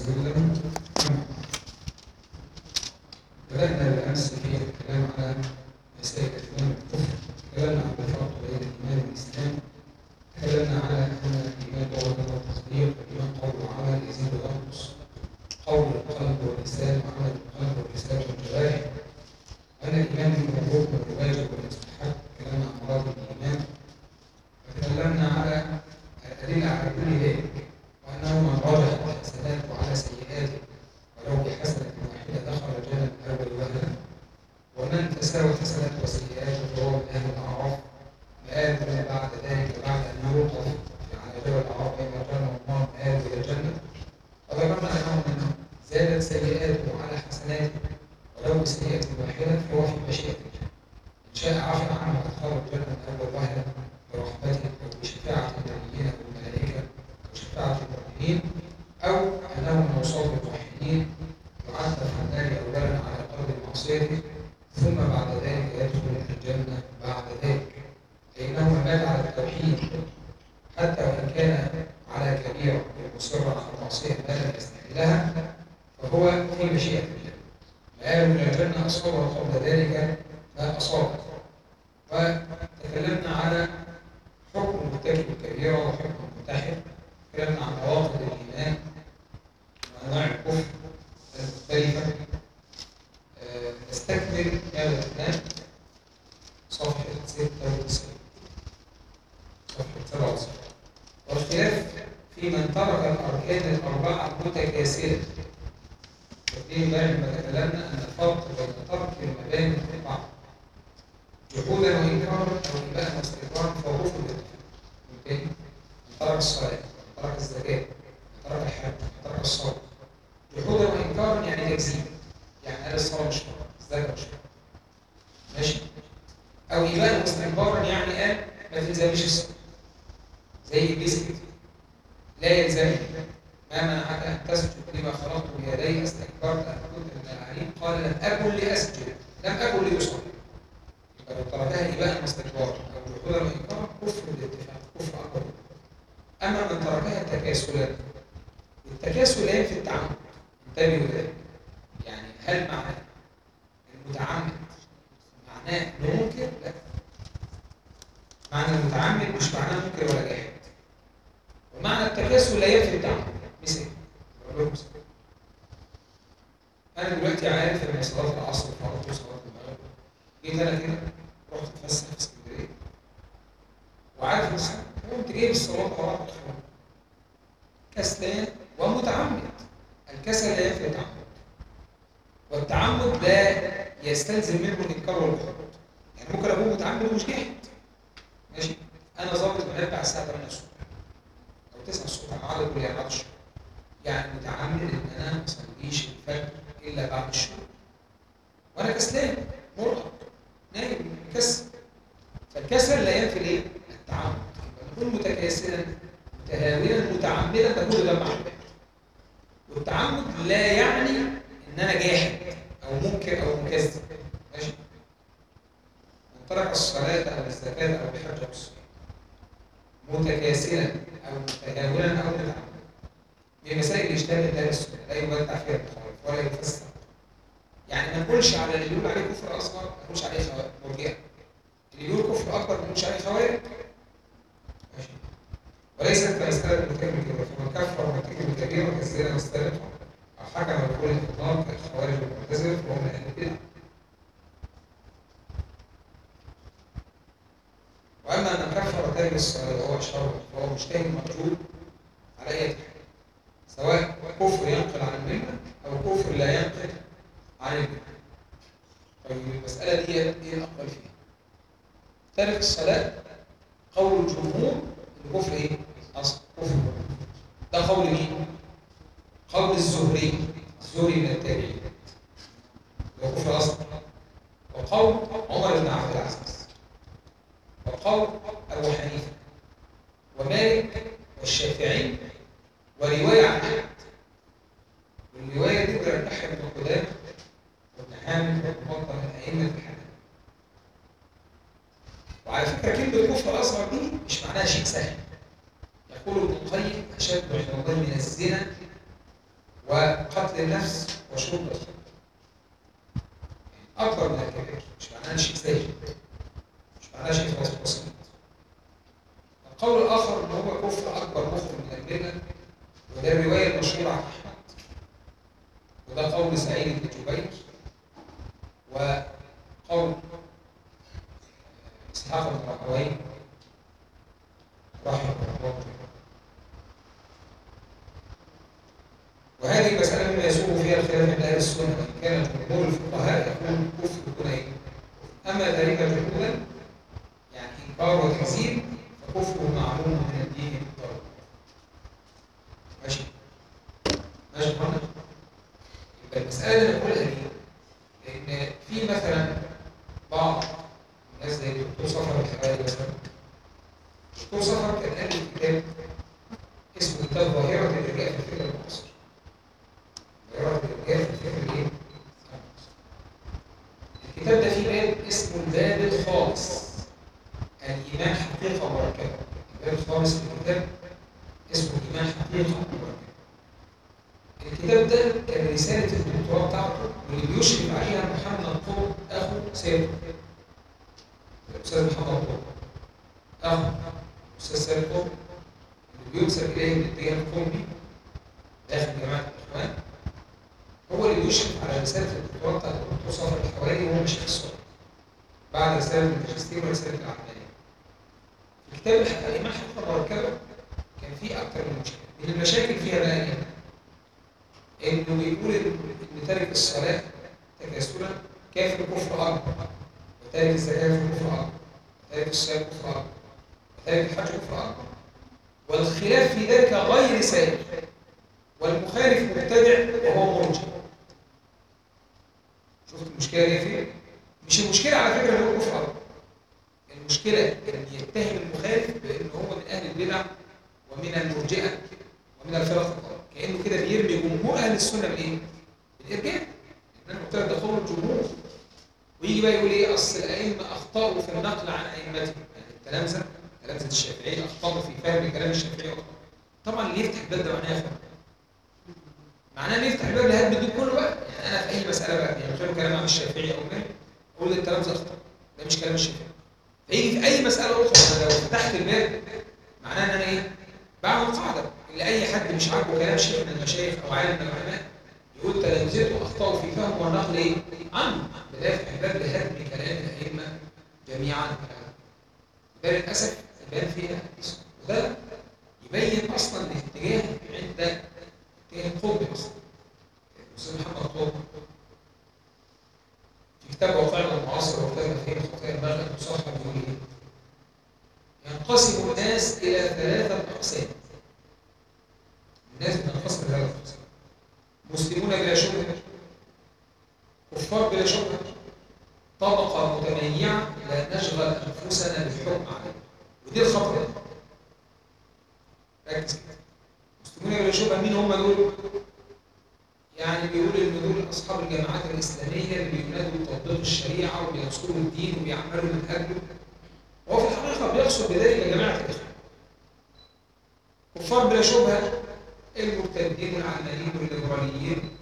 وسلم بدأنا بالأمس في الكلام على مسائل الإيمان والكفر تكلمنا عن الفرق بين الإيمان والإسلام تكلمنا على أن الإيمان لغة والتصديق والإيمان قول وعمل يزيد وينقص قول القلب واللسان وعمل القلب واللسان والجوارح وأن الإيمان بالمطلوب والواجب والمستحب تكلمنا عن مراد الإيمان وتكلمنا على الأدلة على كل ذلك وأنه من راجع الحسنات وعلى سيئاته ولو بحسنة واحدة دخل الجنة من أول وهلة ومن تساوى حسنات وسيئاته فهو من أهل الأعراف مآل بعد ذلك بعد أن يوقف على جبل الأعراف بين الجنة والنار مآل إلى الجنة وذكرنا أنه من زادت سيئاته على حسناته ولو بسيئة واحدة فهو في مشيئة الله إن شاء عفى عنه وأدخله الجنة من أول وهلة برحمته أو بشفاعة النبيين أو الملائكة أو شفاعة المؤمنين أو أنه من أوصاف الموحدين يعذب في النار أولا على قدر معصيته ثم بعد ذلك يدخل الجنة بعد ذلك فإنه مات على التوحيد حتى وإن كان على كبيرة مصرا على معصية ما لم يستحلها فهو في مشيئة الله مآل من الجنة أصابه قبل ذلك ما أصابه وتكلمنا على حكم مرتكب الكبيرة وحكم المنتحر تكلمنا عن نواقض الإيمان وأنواع الكفر المختلفة أه نستكمل هذا الكلام صفحة 96 صفحة 97 والخلاف في من ترك الأركان الأربعة متكاسلة وفي امبارح لما تكلمنا أن الفرق بين ترك المباني الأربعة جحودا وإنكارا أو إباء واستكبارا فهو كفر بالاتفاق ممكن من ترك الصلاة من ترك الزكاة من ترك الحج من ترك الصوم جحودا وإنكارا يعني تكذيب يعني قال الصلاة مش فرض الزكاة مش فرض ماشي أو إباء واستكبارا يعني قال ما تلزمش الصلاة زي إبليس كده لا يلزمني ما منعك أن تسجد لما خلقت بيدي استكبرت أن كنت من العليم قال لم أكن لأسجد لم أكن لأصلي لو تركها إباء واستكبارا أو جحودا وإنكارا كفر بالاتفاق كفر أكبر أما من تركها تكاسلا والتكاسل لا ينفي التعمد انتبهوا لذلك يعني هل معنى المتعمد معناه انه منكر؟ لا معنى المتعمد مش معناه منكر ولا جاحد ومعنى التكاسل لا ينفي التعمد مثال أقول لكم مثال انا دلوقتي عارف ان صلاه العصر فرض وصلاه المغرب جيت انا كده رحت اتفسح في اسكندريه وعارف الصلاه قمت جايب الصلاه وراء الخير كسلان ومتعمد الكسل لا ينفي التعمد والتعمد لا يستلزم منه الانكار والبحث يعني ممكن اكون متعمد ومش جاحد ماشي انا ظابط منبه على الساعه 8 الصبح او 9 الصبح على كل يعني بعد الشغل يعني متعمد ان انا ما اصليش الفجر الا بعد الشغل وانا كسلان مرهق نايم مكسل فالكسل لا ينفي الايه؟ التعمد يبقى نكون متكاسلا متهاونا متعمدا ده كله ده معنى والتعمد لا يعني ان انا جاحد او منكر او مكذب ماشي من ترك الصلاه او الزكاه او الحج او الصيام متكاسلا او متهاونا او متعمدا دي مسائل اشتبه ده السنه لا يبدع فيها التخالف ولا يفسر يعني ما نقولش على اللي بيقول عليه كفر اصغر ما نقولش عليه مرجئه اللي بيقول كفر اكبر ما نقولش عليه خوارج ماشي وليست كمسألة مرتكب الكبيرة فمن كفر مرتكب الكبيرة كالزنا والسرقة أو حكم بكل الإطلاق كالخوارج والمعتزلة فهو من أهل البدع وأما من كفر تارك الصلاة وهو أشهر فهو مجتهد مقبول على أي حال سواء كفر ينقل عن الملة أو كفر لا ينقل عن الملة طيب المسألة دي إيه الأقبل فيها؟ تارك الصلاة قول الجمهور الكفر ايه؟ اصل كفر ده قول مين؟ قول الزهري الزهري من التابعين هو كفر اصل وقول عمر بن عبد العزيز وقول ابو حنيفه ومالك والشافعي وروايه عن احمد والروايه دي بيرجحها ابن قدامه وابن حامد وابن بطه من ائمه الحنابله وعلى فكره كلمه كفر اصغر دي مش معناها شيء سهل يقول ابن القيم اشد عند الله من الزنا وقتل النفس وشرب الخمر اكبر من الكبائر مش معناها شيء سيء مش معناها شيء خلاص بسيط القول الاخر ان هو كفر اكبر مخرج من المله وده الروايه المشهوره عن احمد وده قول سعيد بن جبير وقول اسحاق بن راهويه رحمه الله وهذه المسألة مما يسوق فيها الخلاف عند أهل السنة وإن كان جمهور الفقهاء يقول كفر دون إيه؟ أما ذلك جحودا يعني إنكار وتكذيب فكفره معلوم من الدين بالضرورة. ماشي؟ ماشي محمد؟ يبقى المسألة اللي نقولها دي إن في مثلا بعض الناس زي الدكتور صفر الحوالي مثلا الدكتور صفر كان ألف كتاب اسمه كتاب ظاهرة الإرجاء في الفكر المعاصر ظاهرة الإرجاء في الفكر الإيه؟ الكتاب ده فيه باب اسمه الباب الخامس الإيمان حقيقة مركبة الباب الخامس في الكتاب اسمه الإيمان حقيقة مركبة الكتاب ده كان رسالة الدكتوراه بتاعته واللي بيشرف عليها محمد قطب أخو سيد الأستاذ محمد قطب أخو الأستاذ سيد قطب اللي بينسب إليه من الاتجاه القومي داخل جماعة الإخوان هو اللي بيشرف على رسالة الدكتوراه بتاعت الدكتور صفر الحوالي وهو مش السؤال بعد رسالة الماجستير ورسالة العملية في كتاب الح- الإيمان حقيقة مركبة كان فيه أكتر من مشكلة من المشاكل فيها بقى إيه؟ انه يقول ان إن تارك الصلاه تكاسلا كافر كفر اكبر وتارك الزكاه كفر اكبر وتارك الصيام كفر اكبر وتارك الحج كفر اكبر والخلاف في ذلك غير سائر والمخالف مبتدع وهو مرجع شفت المشكله دي فين؟ مش المشكله على فكره ان هو كفر اكبر المشكله ان يتهم المخالف بان هو من اهل البدع ومن المرجئه ومن الفرق الضالة كانه كده بيرمي جمهور اهل السنه بالايه؟ بالارجاء ان انا قلت لك ده قول الجمهور ويجي بقى يقول ايه اصل الائمه اخطاوا في النقل عن ائمتهم يعني التلامذه تلامذه الشافعيه اخطاوا في فهم كلام الشافعي طبعا اللي يفتح الباب ده معناه يا اخوان معناه اللي يفتح الباب لهدم الدين كله بقى يعني انا في اي مساله بقى يعني غير كلام عن الشافعي او غيره اقول التلامذه اخطاوا ده مش كلام الشافعي فيجي في اي مساله اخرى انا لو فتحت الباب معناه ان انا ايه؟ بعمل قاعده اللي اي حد مش عاجبه كلام شيخ من المشايخ او عالم من العلماء يقول تلامذته اخطاوا في فهم والنقل ايه؟ عنه بدافع الباب لهدم كلام الائمه جميعا ده للاسف يبان فيها الاسم وده يبين اصلا الاتجاه عند اتجاه القطب اصلا الاستاذ محمد قطب في كتاب واقعنا المعاصر وكتاب الاخير خطايا المغرب المصحح بيقول ايه؟ ينقسم الناس الى ثلاثه اقسام الناس بتنقسم لثلاث اقسام مسلمون بلا شبهه كفار بلا شبهه طبقه متميعه لا نشغل انفسنا بالحكم عليها ودي الخطر ركز كده مسلمون بلا شبهه مين هم دول؟ يعني بيقول ان دول اصحاب الجماعات الاسلاميه اللي بينادوا بتطبيق الشريعه وبينصروا الدين وبيعملوا من اجله وهو في الحقيقه بيقصد بذلك جماعه الاخوان كفار بلا شبهه المرتدين والعلمانيين والليبراليين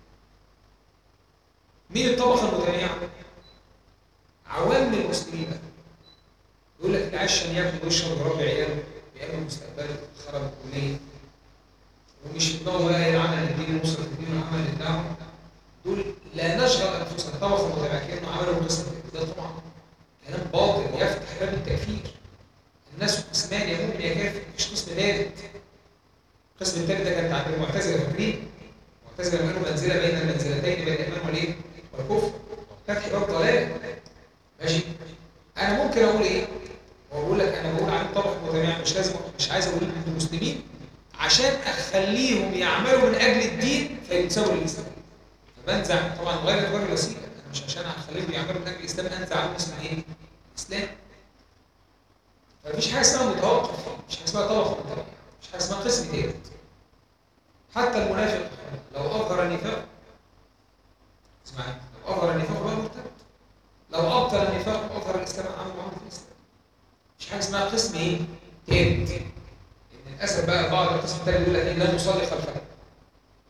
مين الطبقه المتميعه؟ عوام المسلمين بقى يقول لك اللي عايش عشان ياكل ويشرب ويربي عياله بيعمل مستقبله خرب الكليه ومش في دماغه بقى العمل الديني وصل الدين والعمل الدعوه دول لا نشغل انفسنا طبقه متميعه كانه عملوا قسم ده طبعا كلام باطل يفتح باب التكفير الناس قسمان يا مؤمن يا كافر مفيش قسم ثالث القسم الثالث ده كانت عند المعتزله فاكرين؟ المعتزله كانوا منزله بين المنزلتين بين الايمان والايه؟ والكفر فتح باب ضلال ماشي؟ انا ممكن اقول ايه؟ واقول لك انا بقول عن طبقه متميعه مش لازم مش عايز اقول من المسلمين عشان اخليهم يعملوا من اجل الدين فينسوا الاسلام فبنزع طبعا غير غير الوسيله انا مش عشان اخليهم يعملوا من اجل الاسلام انزع عنهم اسم ايه؟ الاسلام فمفيش حاجه اسمها متوقف مش حاجه اسمها طبقه متميعه مش حاجه اسمها قسم ثالث حتى المنافق لو اظهر النفاق اسمعني لو اظهر النفاق بقى مرتد لو ابطل النفاق واظهر الاسلام عمل معامله الاسلام مش حاجه اسمها قسم ايه؟ ثالث للاسف بقى بعض القسم الثاني يقول لك ايه لا نصلي خلفه يعني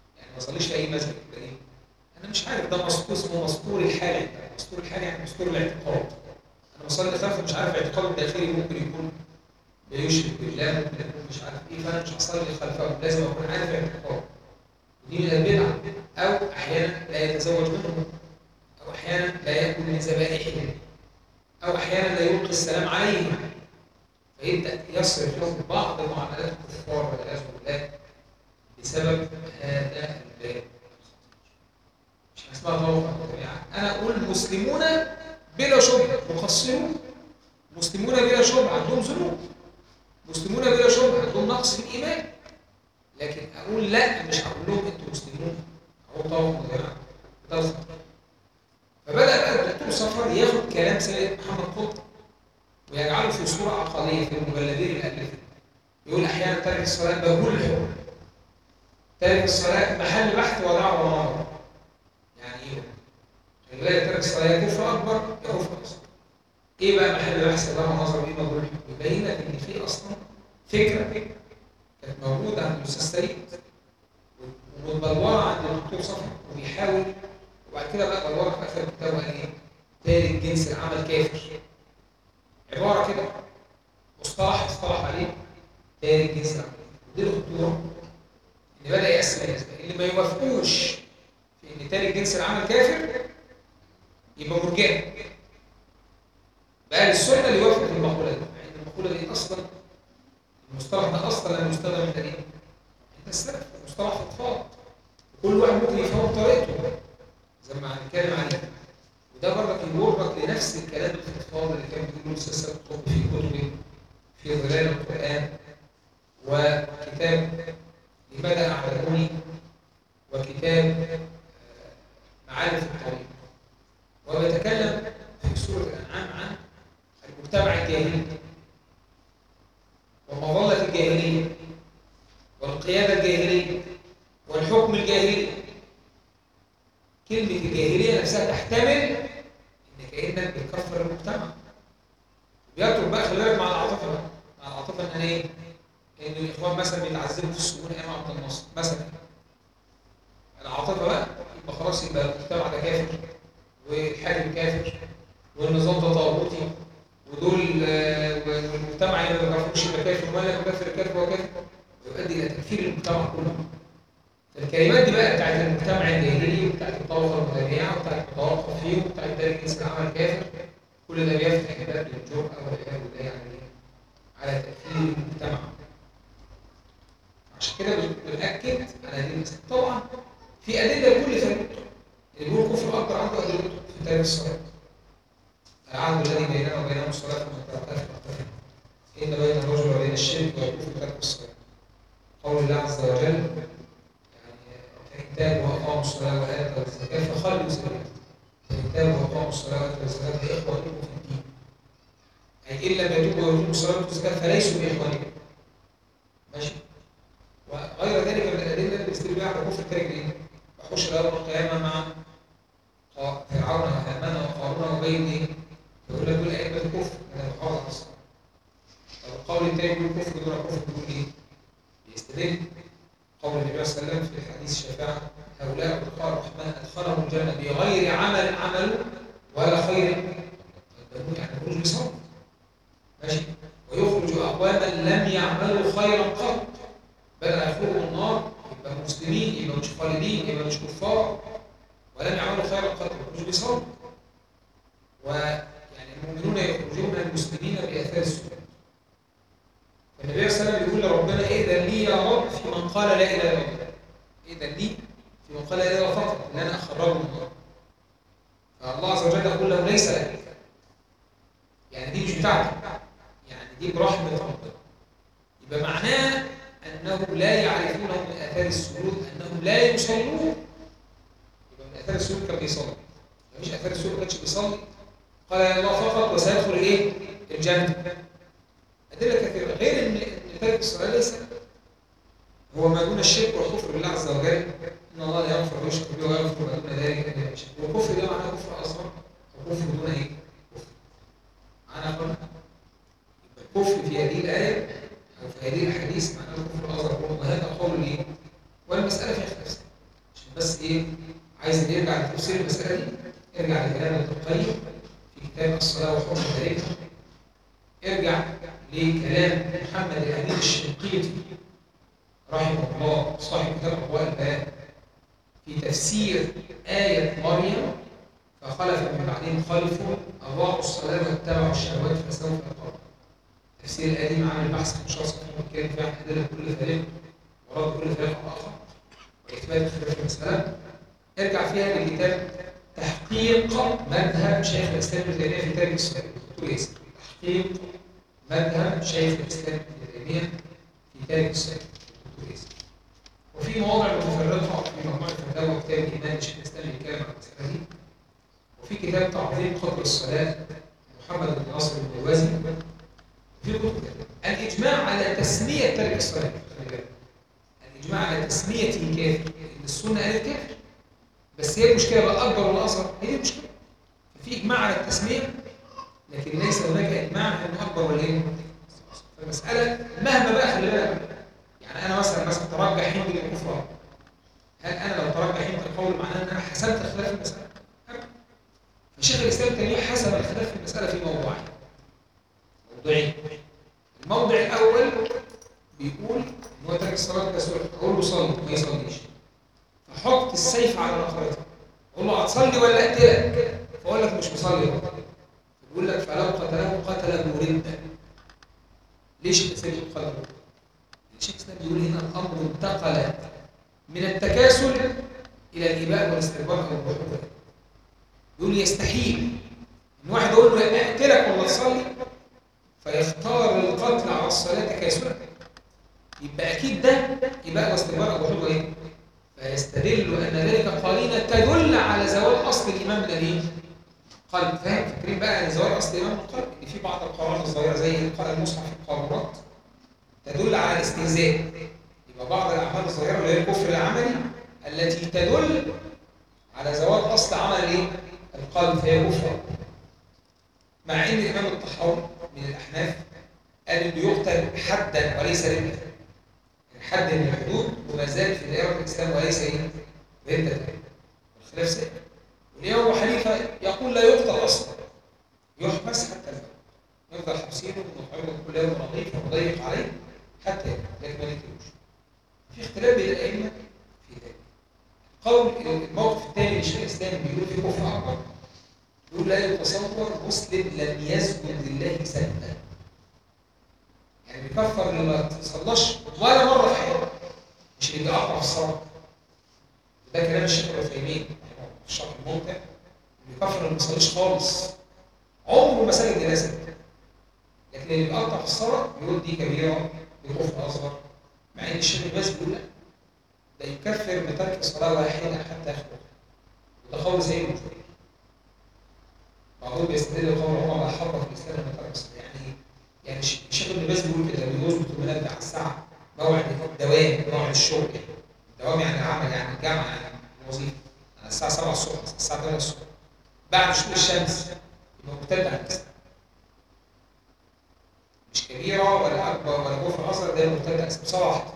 بصليش في اي مسجد يبقى ايه؟ انا مش عارف ده مسطور اسمه مسطور الحالي مسطور الحالي يعني مسطور الاعتقاد انا بصلي خلف مش عارف اعتقاده الداخلي ممكن يكون بيشرك بالله ممكن يكون مش عارف ايه فانا مش هصلي خلفه لازم اكون عارف اعتقاده ودي من البدع او احيانا لا يتزوج منهم او احيانا لا ياكل من ذبائحهم او احيانا لا يلقي السلام عليهم فيبدا يصرف لهم بعض معاملات الكفار والعياذ بالله بسبب هذا الباب مش اسمها طوق انا اقول مسلمون بلا شبهه مقصرون مسلمون بلا شبهه عندهم ذنوب مسلمون بلا شبهه عندهم نقص في الايمان لكن اقول لا مش هقول لهم انتوا مسلمون هو طوق غير ده الخطر فبدا بقى الدكتور صفر ياخد كلام سيد محمد قطب ويجعله في صوره عقليه في المجلدين الالفه يقول احيانا ترك الصلاه مجهول الحكم ترك الصلاه محل بحث ودعوه ونار يعني ايه؟ الولايه ترك الصلاه يا كفر اكبر يا كفر اصغر ايه بقى محل بحث ودعوه ونظر ايه مجهول الحكم؟ يبين لك ان في اصلا فكره كانت موجوده عند الاستاذ سيد ومتبلوره عند الدكتور صفر وبيحاول وبعد كده بقى بلوره في اخر الكتاب قال ايه؟ ثالث جنس العمل كافر عباره كده مصطلح اصطلح عليه ثالث جنس العمل دي الخطوره ان بدا يقسم الناس اللي ما يوافقوش في ان ثالث جنس العمل كافر يبقى مرجئه بقى السنه اللي يوافق المقوله دي مع ان المقوله دي اصلا المصطلح ده اصلا لم يستخدم من ايه؟ عند السلف مصطلح فضفاض كل واحد ممكن يفهم بطريقته زي ما هنتكلم عليه وده برضك يوربك لنفس الكلام الفضفاض اللي كان بيقوله الاستاذ سيد قطب في كتبه في ظلال القران وكتاب لماذا اعلموني وكتاب معارف الطريق وبيتكلم في سوره الانعام عن المجتمع الجاهلي ومظله الجاهليه والقياده الجاهليه والحكم الجاهلي كلمة الجاهلية نفسها تحتمل إن كأنك بتكفر المجتمع. بيترك بقى خلي بالك مع العاطفة بقى، مع العاطفة إن أنا إيه؟ إن الإخوان مثلا بيتعذبوا في السجون أيام عبد الناصر مثلا. العاطفة بقى يبقى خلاص يبقى المجتمع ده كافر والحاكم كافر والنظام ده طاغوتي ودول والمجتمع اللي ما بيعرفوش يبقى كافر ولا كافر كافر وكافر ويؤدي إلى تكفير المجتمع كله. الكلمات دي بقى بتاعت المجتمع الجاهلي وبتاعت الطبقه المتابعه وبتاعت المتوقف فيه وبتاعت ذلك جنس العمل كافر كل ده بيفتح باب للجرأه والعياذ بالله يعني على تكفير المجتمع. عشان كده بنأكد على هذه المسألة. طبعا في أدلة لكل فريق اللي بيقول كفر أكبر عنده أدلة في تاريخ الصلاة. العهد الذي بيننا وبينهم الصلاة فمن تركها فقد إن بين الرجل وبين الشرك والكفر ترك الصلاة. قول الله عز وجل فإن تابوا وأقاموا الصلاة وآتوا الزكاة فخلوا سبيلهم فإن تابوا وأقاموا الصلاة وآتوا الزكاة فإخوانكم في الدين أي إن لم يتوبوا ويقيموا الصلاة وآتوا الزكاة فليسوا بإخوانكم ماشي وغير ذلك من الأدلة اللي بيستدل بها على كفر تارك إيه؟ وحشر يوم القيامة مع فرعون وهامان وقارون وبين إيه؟ يقول لك دول أئمة الكفر من المحافظة على الصلاة طب القول الثاني يقول كفر دون كفر بيقول إيه؟ بيستدل قول النبي صلى الله عليه وسلم في حديث الشفاعة هؤلاء أتقاء الرحمن أدخلهم الجنة بغير عمل عملوا ولا خير يعني الخروج بصبر ماشي ويخرج أقواما لم يعملوا خيرا قط بل هيخرجوا من النار يبقى مسلمين يبقى مش خالدين يبقى مش كفار ولم يعملوا خيرا قط يخرجوا بصبر ويعني المؤمنون يخرجون المسلمين بآثار السجود النبي صلى الله عليه وسلم يقول لربنا ائذن لي يا رب في من قال لا اله الا الله ائذن لي في من قال لا اله الا الله فقط ان انا اخرجه من النار فالله عز وجل يقول له ليس لك يعني دي مش بتاعتك يعني دي برحمه ربنا يبقى معناه انهم لا يعرفون من اثار السجود انهم لا يصلون يبقى من اثار السجود كان بيصلي مفيش اثار السجود ما كانش بيصلي قال يا الله فقط وسيدخل الايه؟ الجنه أدلة كثيرة غير أن ترك الصلاة ليس هو ما دون الشرك والكفر بالله عز وجل إن الله لا يغفر ويشرك به ويغفر ما دون ذلك لمن يشاء والكفر ده معناه كفر أصغر وكفر دون إيه؟ كفر أنا قلنا الكفر في هذه الآية أو في هذه الحديث معناه الكفر الأصغر وهذا قول إيه؟ والمسألة فيها خلاف بس ايه عايز نرجع لتفسير المساله دي ارجع لكلام ابن القيم في كتاب الصلاه وحكم ذلك ارجع لكلام محمد الامين الشنقيطي رحمه الله صاحب كتاب اضواء البيان في تفسير آية مريم فخلف من بعدهم خلف أضاعوا الصلاة واتبعوا الشهوات فسوف يلقون تفسير الآية دي عامل بحث 15 صفحة بيتكلم فيها عن أدلة كل فريق ورد كل فريق على الآخر وإثبات خلاف المسألة ارجع فيها لكتاب تحقيق مذهب شيخ الإسلام ابن تيمية في تاريخ الصلاة دكتور ياسر تحقيق مذهب شيخ الإسلام ابن تيمية في تاريخ الصلاة دكتور ياسر وفي مواضع متفرقة في مجموعة فتاوى كتاب الإيمان لشيخ الإسلام بيتكلم عن المسألة دي وفي كتاب تعظيم قدر الصلاة محمد بن ناصر البوازي في كتب كده الإجماع على تسمية ترك الصلاة خلي بالك الإجماع على تسميته كافر لأن السنة قالت كافر بس هي المشكلة بقى أكبر ولا أصغر هي دي المشكلة في إجماع على التسمية لكن ليس هناك إجماع أنه أكبر ولا إيه فالمسألة مهما بقى خلي بالك يعني انا مثلا مثلا ترجح هند الكفر هل انا لو ترجح هند القول معناه ان انا حسبت خلاف المساله؟ فشيخ الاسلام تيميه حسب الخلاف في المساله في موضوعين موضوعين الموضع الاول بيقول ان هو ترك الصلاه كسوره اقول له صلي ما يصليش فحط السيف على رقبته اقول له هتصلي ولا اقتلك؟ فاقول لك مش مصلي يقول لك فلو قتله قتل مردا ليش الاسلام قتل مردا؟ الشيخ الاسلام بيقول هنا الامر انتقل من التكاسل الى الاباء والاستكبار او الرحمه يقول يستحيل ان واحد يقول له اقتلك ولا تصلي فيختار القتل على الصلاه تكاسلا يبقى اكيد ده اباء واستكبار او رحمه ايه؟ فيستدل ان ذلك قرينه تدل على زوال اصل الايمان من الايه؟ قلب فاهم فاكرين بقى ان زوال اصل الايمان من القلب ان في بعض القرارات الصغيره زي القاء المصحف في القارورات تدل على الاستهزاء يبقى بعض الاعمال الصغيره اللي هي الكفر العملي التي تدل على زوال اصل عمل ايه القلب فهي كفر مع ان الامام الطحاوي من الاحناف قال انه يقتل حدا وليس رده الحد من الحدود وما زال في دائره الاسلام وليس ايه رده الخلاف سائر والامام ابو حنيفه يقول لا يقتل اصلا يحبس حتى الموت نفضل حابسينه ونطعمه كل يوم نظيف ونضيق عليه حتى لكن ما نقتلوش في اختلاف بين الائمه في ذلك قول الموقف الثاني للشيخ الاسلام بيقول في كفر اكبر يقول لا يتصور مسلم لم يسجد لله سجدا يعني بيكفر اللي ما تصلاش ولا مره في حياته مش اللي بيقطع في الصلاه ده كلام الشيخ العثيمين في الشرح الممتع بيكفر اللي ما بيصليش خالص عمره ما سجد لله سجدا لكن اللي بيقطع في الصلاه بيقول دي كبيره دي كفر اصغر مع ان الشيخ الباز بيقول لا ده يكفر بترك صلاه واحده حتى يخرج وده قول زي المجرد بعضهم بيستدل بقول عمر على حرة في الاسلام لما ترك الصلاه يعني يعني الشيخ ابن باز بيقول كده بيظبط المنبه على الساعه موعد الدوام موعد الشغل يعني الدوام يعني العمل يعني الجامعه يعني الوظيفه على الساعه 7 الصبح الساعه 8 الصبح بعد شروق الشمس يبقى مرتد عن الاسلام مش كبيره ولا اكبر ولا كفر اصغر ده مرتد عن الاسلام صراحه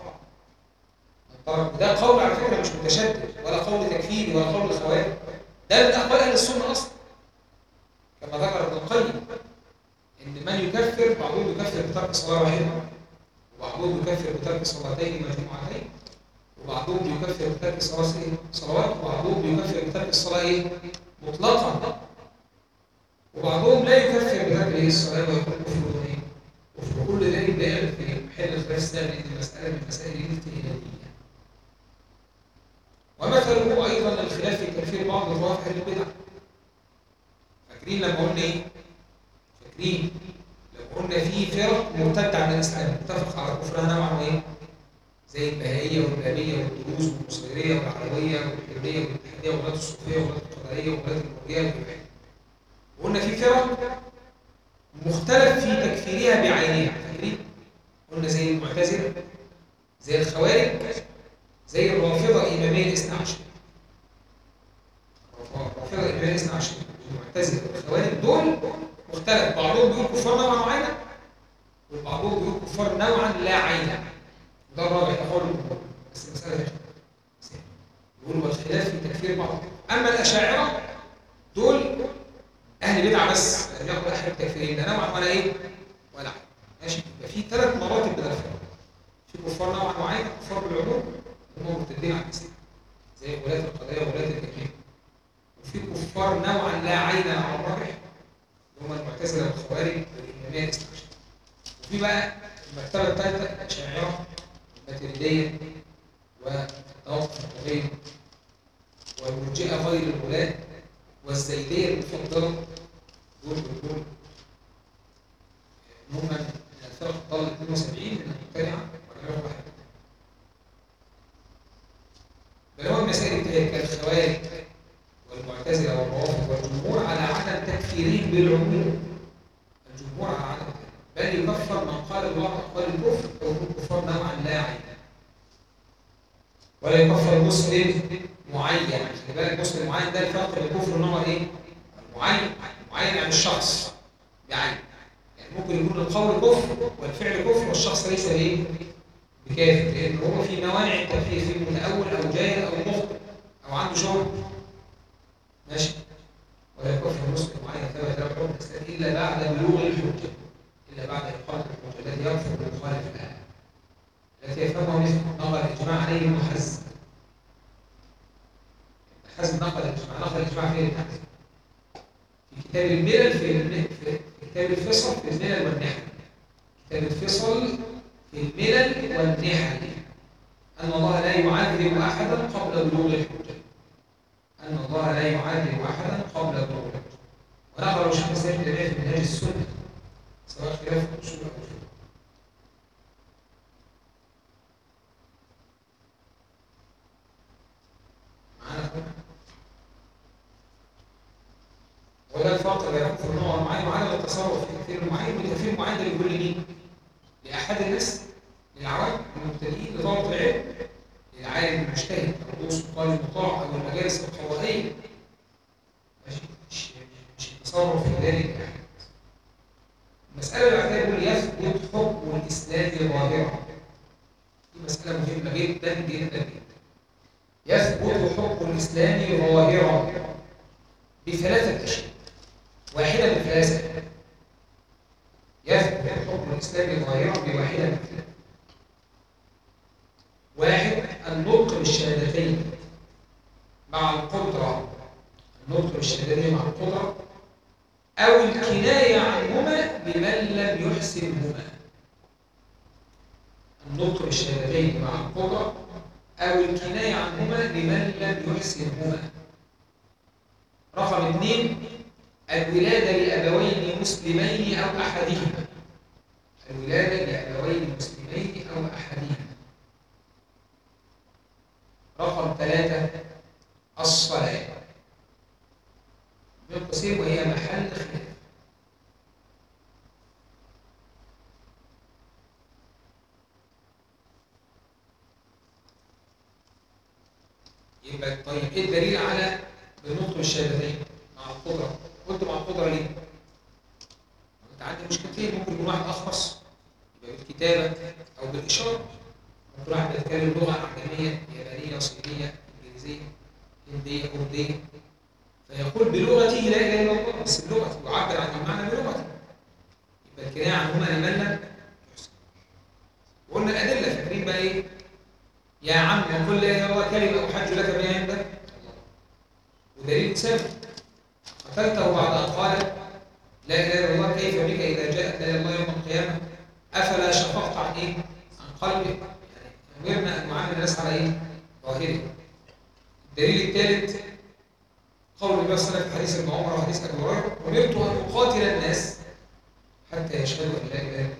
ده قول على فكره مش متشدد ولا قول تكفيري ولا قول خوارج ده من اقوال اهل السنه اصلا كما ذكر ابن القيم ان من يكفر بعضهم يكفر بترك صلاه واحده وبعضهم يكفر بترك صلاتين مجموعتين وبعضهم يكفر بترك صلاه صلوات وبعضهم يكفر بترك الصلاه ايه مطلقا وبعضهم لا يكفر بترك ايه الصلاه ويقول كفر ايه كفر كل ذلك لا يعرف في محل الخلاف السابق ان المساله من مسائل الاجتهاديه ومثله ايضا الخلاف في تكفير بعض الروافع البدع فاكرين لما قلنا ايه فاكرين لما قلنا في فرق مرتده عن الاسلام متفق على كفرها نوعا ما زي البهائيه والبابيه والدروز والنصيريه والعربيه والحريه والاتحاديه وغلاة الصوفيه وغلاة القدريه وغلاة المرجئه والإباحية وقلنا في فرق مختلف في تكفيرها بعينها فاكرين قلنا زي المعتزله زي الخوارج زي الرافضه الاماميه الاثنى عشر الرافضه الاماميه الاثنى عشر المعتزله والخوارج دول مختلف بعضهم بيقول كفار نوعا معينا وبعضهم بيقول كفار نوعا لا عينا ده الرابع تقول بس المساله يقول والخلاف في تكفير بعض اما الاشاعره دول اهل بدعه بس ياخد احد التكفيرين لا نوعا ولا ايه ولا عين ماشي يبقى في ثلاث مراتب من الفرق في كفار نوعا معين كفار بالعموم هم مرتدين عن الاسلام زي ولاة القضايا وولاة التكليف وفي كفار نوعا لا عينا على الراجح اللي هم المعتزله والخوارج والاماميه الاستشهاد وفي بقى المرتبه الثالثه الاشاعره الماتريديه والتوقف الطويل والمرجئه غير الولاة والزيديه المفضله دول دول هم من الفرق الضال 72 من المبتدعه وغيرهم واحد بل هو المسائل دي كالخوارج والمعتزله والروافض والجمهور على عدم تكفيرهم بالعموم الجمهور على عدم بل يكفر من قال بعض اقوال الكفر او يكون كفار نوعا لا عينا ولا يكفر مسلم معين خلي بالك مسلم معين ده الفرق بين الكفر والنوع ايه؟ معين معين يعني الشخص بعين يعني ممكن يكون القول كفر والفعل كفر والشخص ليس ايه؟ بكافر لان هو في موانع التكفير في متاول او جاهل او مخطئ او عنده شغل ماشي ولا يكفر مسلم معين ثبت له حكم الاسلام الا بعد بلوغ الحجه الا بعد اقامه الحجه الذي يكفر بالمخالف لها التي يفهمها مثل نقل الاجماع عليه ابن حزم حزم نقل الاجماع نقل الاجماع فين ابن حزم في كتاب الملل في في كتاب الفصل في الملل والنحل كتاب الفصل في الملل والنحل أن الله لا يعذب أحدا قبل بلوغ الحجة أن الله لا يعذب أحدا قبل بلوغ الحجة ونقل شيخ الإسلام ابن تيمية في منهاج السنة سواء خلاف الأصول أو الفقه معانا أخوان؟ وده الفرق بين كفر نوع معين وعدم التصرف في تكفير معين والتكفير المعين ده لكل مين؟ لأحد الناس للعوام المبتدئين لطلبة العلم للعالم المجتهد أو رؤوس الطالب المطاع أو المجالس القضائية ماشي مش مش التصرف في ذلك أحد المسألة اللي بعدها يقول يثبت حكم الإسلام ظاهرا دي مسألة مهمة جدا جدا جدا يثبت حكم الإسلام ظاهرا بثلاثة أشياء واحدة من ثلاثة يثبت حكم الإسلام ظاهرا بواحدة من ثلاثة واحد النطق بالشهادتين مع القدرة النطق بالشهادتين مع القدرة أو الكناية عنهما بمن لم يحسنهما النطق بالشهادتين مع القدرة أو الكناية عنهما بمن لم يحسنهما رقم اثنين الولادة لأبوين مسلمين أو أحدهما الولادة لأبوين مسلمين أو أحدهما رقم ثلاثة الصلاة من قوسين وهي محل خلاف يبقى طيب ايه الدليل على بنطق الشهادتين مع القدرة قلت مع القدرة ليه؟ انت عندي مشكلتين ممكن يكون واحد اخرس يبقى بالكتابة او بالاشارة ممكن واحد بيتكلم لغة أعجمية يابانية صينية إنجليزية هندية أردية فيقول بلغته لا إله إلا الله بس بلغته يعبر عن المعنى بلغته يبقى الكناية عنهما لمن وقلنا الأدلة فاكرين بقى إيه؟ يا عم قل لا إله إلا الله كلمة أحج لك بها عندك ودليل ثابت قتلته بعد أن قال لا إله إلا الله كيف بك إذا جاءت لا إله إلا الله يوم القيامة أفلا شفقت عن إيه؟ عن قلبك أمرنا أن نعامل الناس على إيه؟ ظاهره. الدليل الثالث قول النبي صلى الله عليه وسلم في حديث ابن عمر وحديث أبي هريرة أمرت أن أقاتل الناس حتى يشهدوا أن لا إله إلا الله.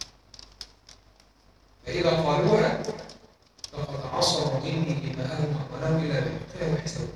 فإذا قالوها فقد عصروا مني دماءهم وأموالهم إلا بحقها وحسابهم.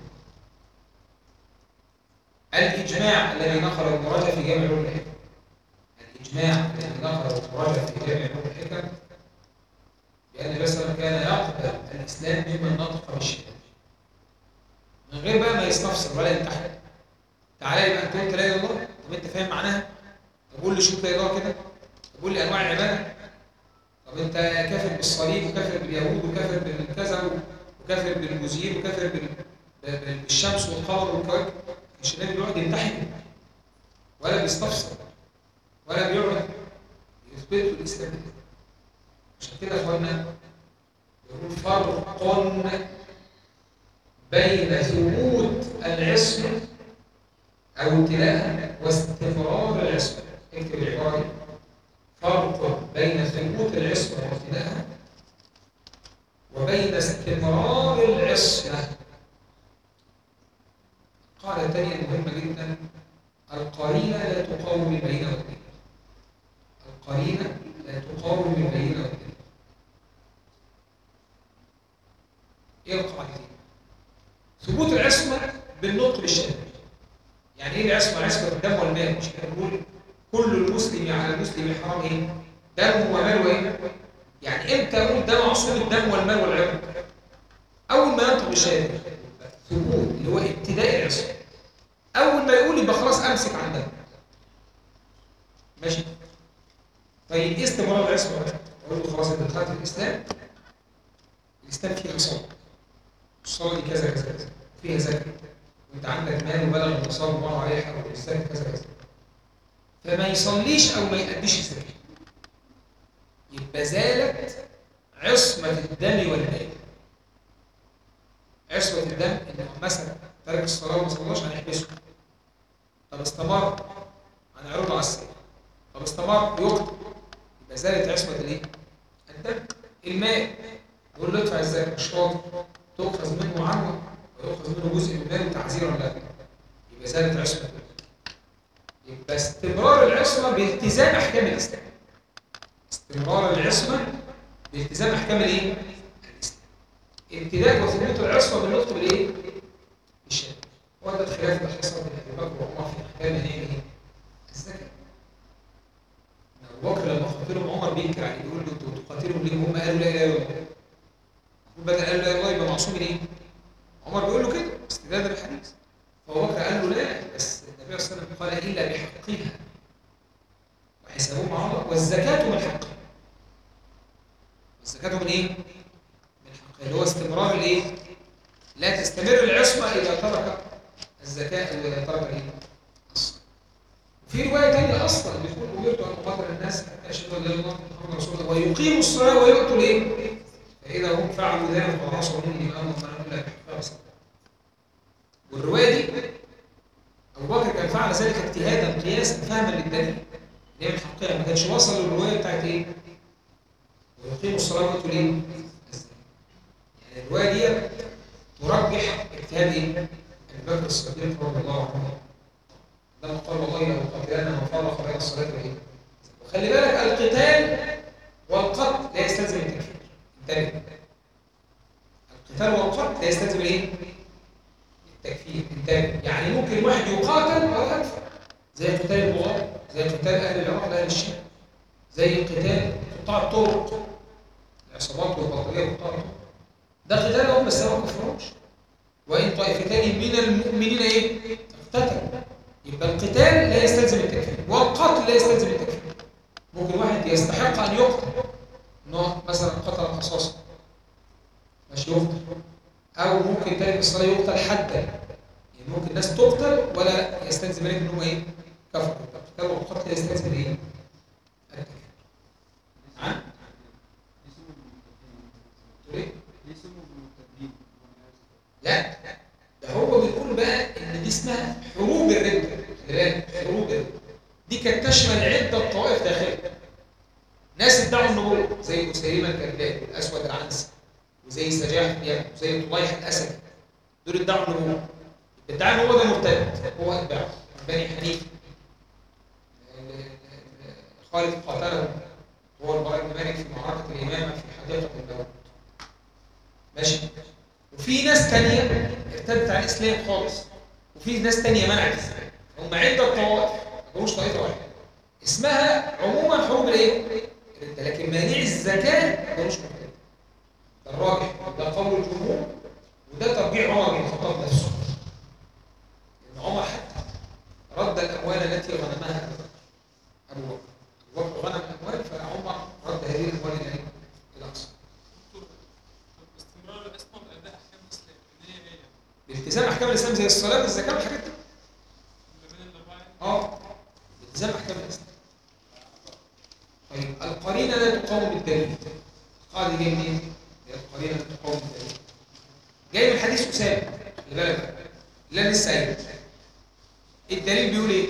الإجماع الذي نقل ابن رجب في جامع علوم الحكم. الإجماع الذي نقل ابن رجب في جامع علوم الحكم لأن النبي صلى الله عليه وسلم كان يقبل الإسلام ممن نطق بالشهادة من غير بقى ما يستفسر ولا يمتحن تعالى يبقى أنت قلت لا إله إلا الله طب أنت فاهم معناها؟ طب قول لي شوف لا إله إلا الله كده طب قول لي أنواع العبادة طب أنت كافر بالصليب وكافر باليهود وكافر بالكذا وكافر بالمزير وكافر بال- بال- بالشمس والقمر والكواكب مش النبي بيقعد يمتحن ولا بيستفسر ولا بيقعد يثبت له الاسلام ده. عشان كده يا اخوانا يقول فرق بين ثبوت العصمه او ابتلاءها واستمرار العصمه اكتب العباره دي فرق بين ثبوت العصمه وابتلاءها وبين استمرار العصمه قال تانية مهمة جدا القرينة لا تقاوم البينة والدين القرينة لا تقاوم البينة والدين ايه القاعدة دي؟ ثبوت العصمة بالنطق بالشهادة يعني ايه العصمة؟ عصمة الدم والمال مش كده بنقول كل المسلم على المسلم حرام ايه؟ دمه وماله ايه؟ يعني امتى اقول ده معصوم الدم والمال والعرض؟ اول ما ينطق بالشهادة ثبوت اللي هو ابتداء العصمة اول ما يقول يبقى خلاص امسك عن ده ماشي طيب ايه استمرار العصمه بقى؟ اقول له خلاص انت دخلت الاسلام الاسلام فيه نصاب الصلاه دي كذا كذا كذا فيها زكاه وانت عندك مال وبلغ النصاب ومر عليه حق والزكاه كذا كذا فما يصليش او ما يأديش الزكاه يبقى زالت عصمه الدم والمال عصمه الدم انه مثلا ترك الصلاه وما صلاش هنحبسه طب استمر هنعرضه على السجن طب استمر يقتل يبقى زالت عصمه الايه؟ الدم المال يقول له ادفع الزكاه مش شاطر تؤخذ منه عنوه ويؤخذ منه جزء من المال تعزيرا له يبقى زالت عصمه الدم يبقى استمرار العصمه بالتزام احكام الاسلام استمرار العصمه بالتزام احكام الايه؟ الاسلام ابتداء وثبوت العصمه بالنطق بالايه؟ بالشهاده وده الخلاف اللي حصل بين ابي بكر وعمر في احكام نعمه ايه؟ الزكاه ابو بكر لما خاطرهم عمر بينكر عليه يقول له انتوا تقاتلهم ليه هم قالوا لا اله الا الله بدل قالوا لا اله الا الله يبقى معصوم ايه؟ عمر بيقول له كده استدلالا بالحديث فابو بكر قال له لا بس النبي صلى الله عليه وسلم قال الا بحقها وحسابهم على الله والزكاه من حقها والزكاه من ايه؟ من حقها اللي هو استمرار الايه؟ لا تستمر العصمه اذا ترك الزكاه واذا ترك الايه؟ الصلاه في روايه ثانيه اصلا بتقول امرت ان اقاتل الناس حتى يشهدوا ان لا اله الا الله محمد رسول الله ويقيموا الصلاه ويؤتوا الايه؟ فاذا هم فعلوا ذلك فعصوا مني دماءهم فلم الا بحقها وصدقوا والروايه دي ابو بكر كان فعل ذلك اجتهادا قياسا فهما للدليل اللي هي من حقها ما كانش وصل للروايه بتاعت ايه؟ ويقيموا الصلاه ويؤتوا الايه؟ الزكاه يعني الروايه دي ترجح اجتهاد ايه؟ ابي بكر الصديق رضي الله عنه لما قال والله لو قتلنا من فرق بين الصلاه والايه؟ وخلي بالك القتال والقتل لا يستلزم التكفير انتبه القتال والقتل لا يستلزم الايه؟ التكفير انتبه يعني ممكن واحد يقاتل ولا يكفر زي قتال البغاة زي قتال اهل العراق لاهل الشام زي قتال قطاع الطرق العصابات والبطاريه وقطاع الطرق ده قتالهم بس ما كفروش وان طائفتان من المؤمنين ايه؟ اقتتلوا يبقى القتال لا يستلزم التكفير والقتل لا يستلزم التكفير ممكن واحد يستحق ان يقتل انه مثلا قتل قصاصا مش يقتل او ممكن تارك الصلاه يقتل حدا يعني ممكن الناس تقتل ولا يستلزم ذلك ان هم ايه كفر القتال والقتل لا يستلزم الايه التكفير نعم تقول ايه لا ده هو بيقول بقى ان دي اسمها حروب الردة خلي بالك حروب الردة دي كانت تشمل عدة طوائف داخلها ناس ادعوا النبوة زي أسيلمة الكذاب والأسود العنسي وزي سجاح اليمن وزي طليح الأسد دول ادعوا النبوة ادعى ان هو ده مرتد هو اتباعه من بني حنيفة خالد قاتله هو البراء بن مالك في معركة الإمامة في حديقة الموت ماشي وفي ناس تانية ارتدت عن الإسلام خالص وفي ناس تانية منعت الإسلام هم عدة طوائف ما مش طائفة واحدة اسمها عموما حروب الايه؟ الردة لكن مانع الزكاة ده مش مرتد ده الراجح ده قول الجمهور وده ترجيع عمر بن الخطاب نفسه لأن عمر حتى رد الأموال التي غنمها أبو بكر أبو بكر غنم الأموال فعمر رد هذه الأموال إلى إيه؟ إلى أقصى استمرار الاسماء باداء التزام احكام الاسلام زي الصلاه والزكاه والحاجات دي اه التزام احكام الاسلام طيب القرينه لا تقاوم بالدليل القاعده دي جايه منين؟ هي القرينه لا تقاوم بالدليل جاي من حديث اسامه خلي بالك لا لسه قايل الدليل بيقول ايه؟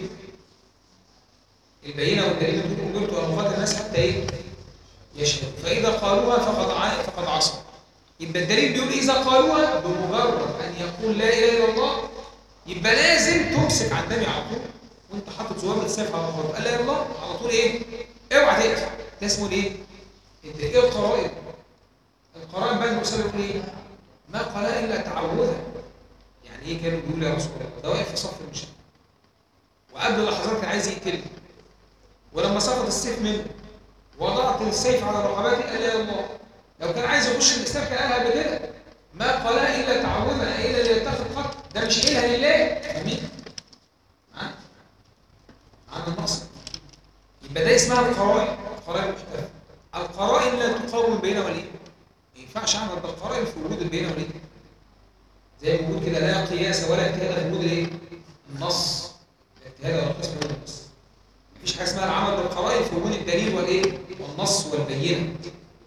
البينه والدليل بتقول امرت ان اقاتل الناس حتى ايه؟ يشهدوا فاذا قالوها فقد ع- فقد عصوا يبقى الدليل بيقول اذا قالوها بمجرد ان يقول لا اله الا الله يبقى لازم تمسك على النبي على طول وانت حاطط زوامه السيف على الارض قال لا اله الا الله على طول ايه؟ اوعى تقتل ده اسمه ايه؟ الد- ايه القرائن؟ القرائن بقى المرسل يقول ايه؟ ما قال الا تعوذا يعني ايه كانوا بيقولوا يا رسول الله ده واقف في صف المشرك وقبل لحظات كان عايز يقتلني ولما سقط السيف منه وضعت السيف على رقبتي قال يا الله لو كان عايز يخش الاسلام كان قالها قبل كده ما قالها الا تعوذا الا ليتخذ قتل ده مش قايلها لله فاهمين؟ معانا؟ معانا النص يبقى ده اسمها القرائن القرائن المحتمله القرائن لا تقاوم البينه والايه؟ ما ينفعش اعمل بالقرائن في وجود البينه والايه؟ زي ما بقول كده لا قياس ولا اجتهاد في وجود الايه؟ النص لا اجتهاد ولا قياس في وجود النص مفيش حاجه اسمها العمل بالقرائن في وجود الدليل والايه؟ والنص والبينه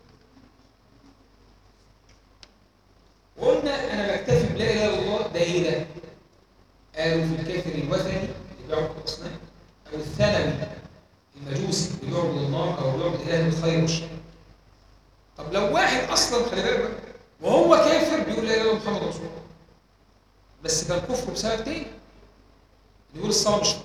وقلنا انا بكتفي بلا اله الا الله ده ايه ده؟ قالوا في الكافر الوثني اللي بيعبد الاصنام او الثانوي المجوسي اللي بيعبد النار او بيعبد اله الخير والشر طب لو واحد اصلا خلي بالك بقى، وهو كافر بيقول لا اله الا الله محمد رسول الله بس كان كفره بسبب تاني بيقول الصلاه مش فرض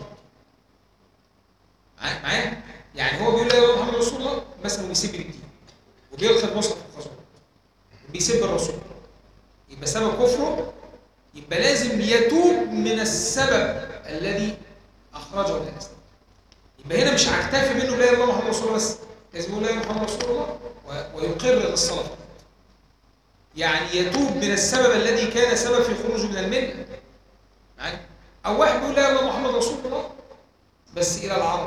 معايا معايا يعني هو بيقول لا اله الا الله محمد رسول الله مثلا بيسب الدين وبيلقي مصحف الخزر وبيسب الرسول يبقى سبب كفره يبقى لازم يتوب من السبب الذي اخرجه من الاسلام يبقى هنا مش هكتفي منه لا اله الا الله محمد رسول الله بس لازم يقول لا اله الا الله محمد رسول الله و- ويقر للصلاه فقط. يعني يتوب من السبب الذي كان سبب في خروجه من المله معايا او واحد بيقول لا اله الا الله محمد رسول الله بس الى العرب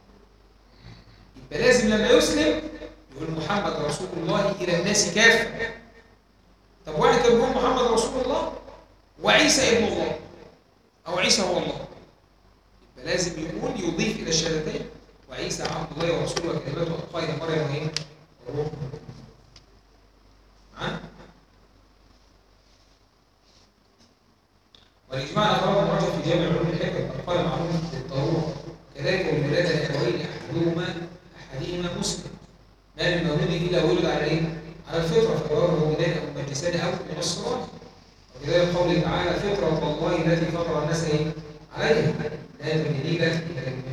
يبقى لازم لما يسلم يقول محمد رسول الله الى الناس كافه طب واحد كان بيقول محمد رسول الله وعيسى ابن الله او عيسى هو الله يبقى لازم يقول يضيف الى الشهادتين وعيسى عبد الله ورسوله وكلمته القى الى مريم وهي الروح معانا والاجماع الاخر المراجع في جامع علوم الحكم قد قال معلوم بالضروره كذلك الولاده الابوين احدهما احدهما مسلم ما من مولود الا ولد على ايه؟ على الفطره فرواه مولدان او مجلسان او منصران وكذلك قوله تعالى فطره الله التي فطر الناس ايه؟ عليها لا تبديل لكلمات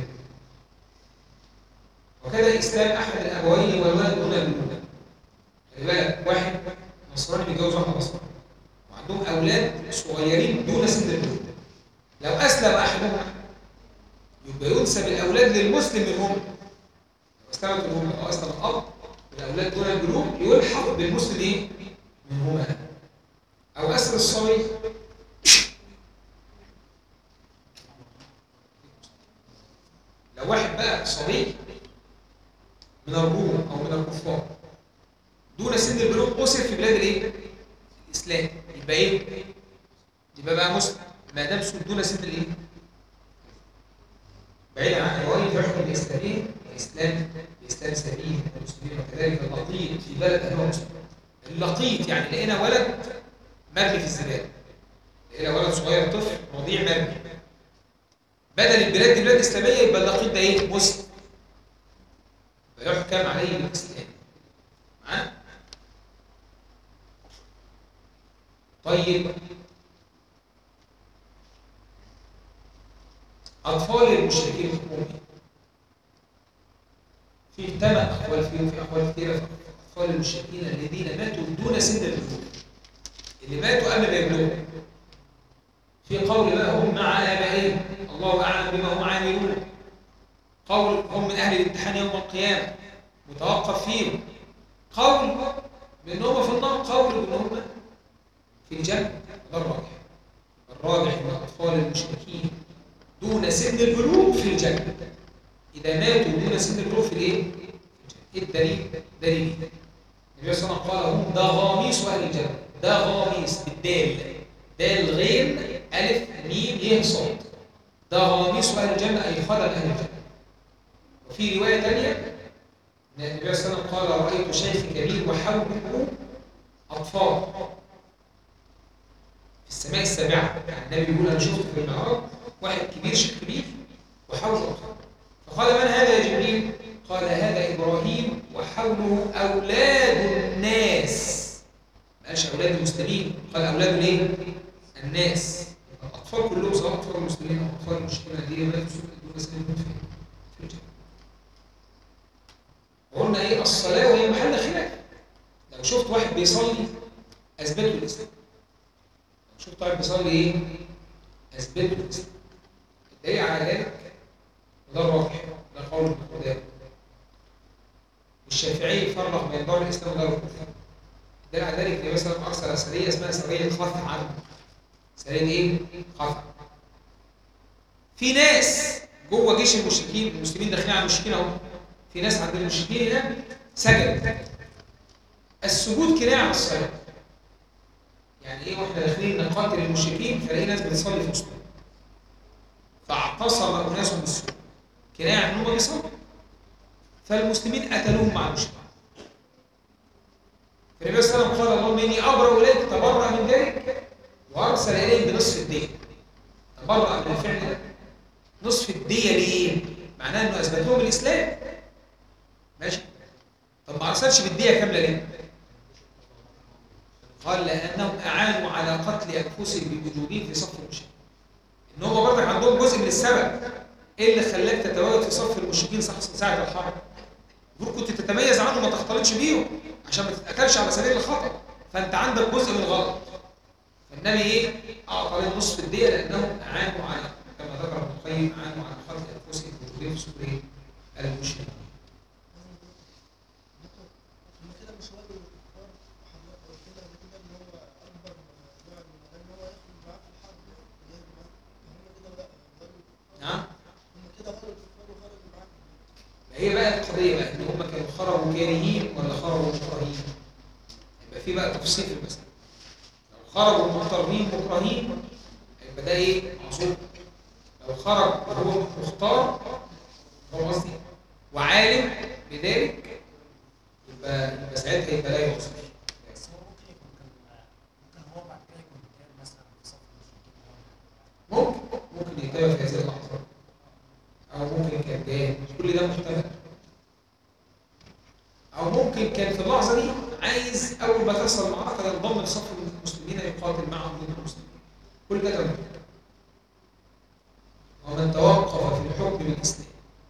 وكذا اسلام احد الابوين والولد دون الولد خلي بالك واحد نصراني بيتجوز واحده نصراني وعندهم اولاد صغيرين دون سن البلوغ لو اسلم احدهما يبقى ينسب الاولاد للمسلم منهم لو اسلمت منهم او اسلم الاب والاولاد دون البلوغ يلحق بالمسلم ايه؟ منهما او اسر الصبي لو واحد بقى صبي من الروم او من الكفار دون سن البلوغ اسر في بلاد الايه؟ الاسلام يبقى ايه؟ يبقى بقى مسلم ما دام سن- دون سن الايه؟ بعيدا عن قوانين الحكم الاسلامي الاسلام الاسلام سبيل المسلمين وكذلك اللقيط في بلد اهل مسلم اللقيط يعني لقينا ولد مرمي في الزباله لقينا ولد صغير طفل رضيع مرمي بدل البلاد دي بلاد اسلاميه يبقى اللقيط ده ايه؟ مسلم فيحكم عليه بالاسلام معانا؟ طيب أطفال المشركين الحكومي في ثمان أقوال فيهم في أقوال كثيرة في أطفال المشركين الذين ماتوا دون سن البلوغ اللي ماتوا قبل ما يبلغوا في قول بقى هم مع آبائهم الله أعلم بما هم عاملون قول هم من أهل الامتحان يوم القيامة متوقف فيهم قول بأن هم في النار قول بأن هم في الجنة ده الراجح الراجح أن أطفال المشركين دون سن البلوغ في الجنة إذا ماتوا دون سن البلوغ في الإيه؟ إيه الدليل؟ دليل النبي صلى الله عليه وسلم قال هم دغاميس أهل الجنة دغاميس بالدال دال غين ألف ميم ي صاد ده غواميس أهل الجنة أي خلل أهل الجنة وفي رواية ثانية أن النبي صلى الله عليه وسلم قال رأيت شيخ كبير وحوله أطفال في السماء السابعة يعني النبي يقول أنا شفت في المعراج واحد كبير شيخ كبير وحوله أطفال فقال من هذا يا جبريل؟ قال هذا إبراهيم وحوله أولاد الناس ما قالش أولاد المسلمين قال أولاد ليه؟ الناس الأطفال كلهم سواء أطفال المسلمين أو أطفال المشركين دي ما في دول بس فين؟ في الجنة وقلنا إيه الصلاة وهي محل خلاف لو شفت واحد بيصلي أثبت له الإسلام لو شفت واحد بيصلي إيه؟ أثبت له الإسلام الدليل على ذلك وده الواضح ده قول القدامى والشافعي فرق بين دار الاسلام ودار الكفر دل على ذلك ان مثلا ارسل سريه اسمها سريه خثعم سريه ايه؟ خثعم في ناس جوه جيش المشركين المسلمين داخلين على المشركين اهو في ناس عند المشركين هنا سجدوا السجود كنايه عن الصلاه يعني ايه واحنا داخلين نقاتل المشركين فلاقي ناس بتصلي في وسطهم فاعتصم اناس بالسجود كنايه عن ان هم بيصلوا فالمسلمين قتلوهم مع المشركين فالنبي صلى الله عليه وسلم قال اللهم اني ابرا اليك تبرأ من ذلك وارسل اليهم بنصف الديه تبرأ من الفعل ده نصف الديه ليه؟ معناه انه اثبت لهم الاسلام ماشي طب ما ارسلش بالديه كامله ليه؟ قال لانهم اعانوا على قتل انفسهم بوجودهم في صف المشركين ان هم برضك عندهم جزء من السبب ايه اللي خلاك تتواجد في صف المشركين صح ساعه الحرب المفروض كنت تتميز عنهم ما تختلطش بيهم عشان ما تتاكلش على سبيل الخطا فانت عندك جزء من الغلط فالنبي ايه اعطى لهم نصف الديه لانهم اعانوا على كما ذكر ابن القيم اعانوا على قتل انفسهم بوجودهم في صف ايه المشركين هم كده مش راجل الكفار وحضرتك قلت كده قبل كده ان هو اكبر نوع من المجال ان هو يدخل معاه في الحرب يهاجم معاه هم كده لا غيروا نعم هم كده غيروا الكفار وخرجوا معاه ما هي بقى القضيه بقى ان هم كانوا خرجوا كارهين ولا خرجوا مكرهين يبقى في بقى تفصيل في المساله لو خرجوا مضطرين مكرهين يبقى ده ايه معصوم لو خرج وهو مختار هو قصدي وعالم بذلك يبقى يبقى ساعتها يبقى لا يعصر بس هو ممكن يكون كان ممكن هو بعد كده يكون كان مثلا في صف المشركين ممكن ممكن يتابع في هذه اللحظه او ممكن كان جاهل كل ده محتمل او ممكن كان في اللحظه دي عايز اول ما تحصل المعركه ينضم لصف المسلمين يقاتل معهم ضد المسلمين كل ده تمام ومن توقف في الحكم بالاسلام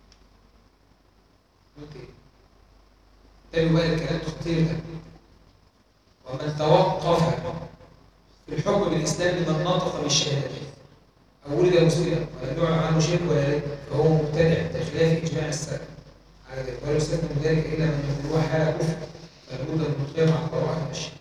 ممكن تاني بقى الكلام خطير ده ومن توقف في الحكم بالاسلام لمن نطق بالشهادتين أو ولد مسلما ولم يعلم عنه شرك ولا رد فهو مبتدع بخلاف إجماع السلف على ذلك ولا يستثنى ذلك إلا من يدلوها حال كفر فلابد من القيام على الطاعة المشي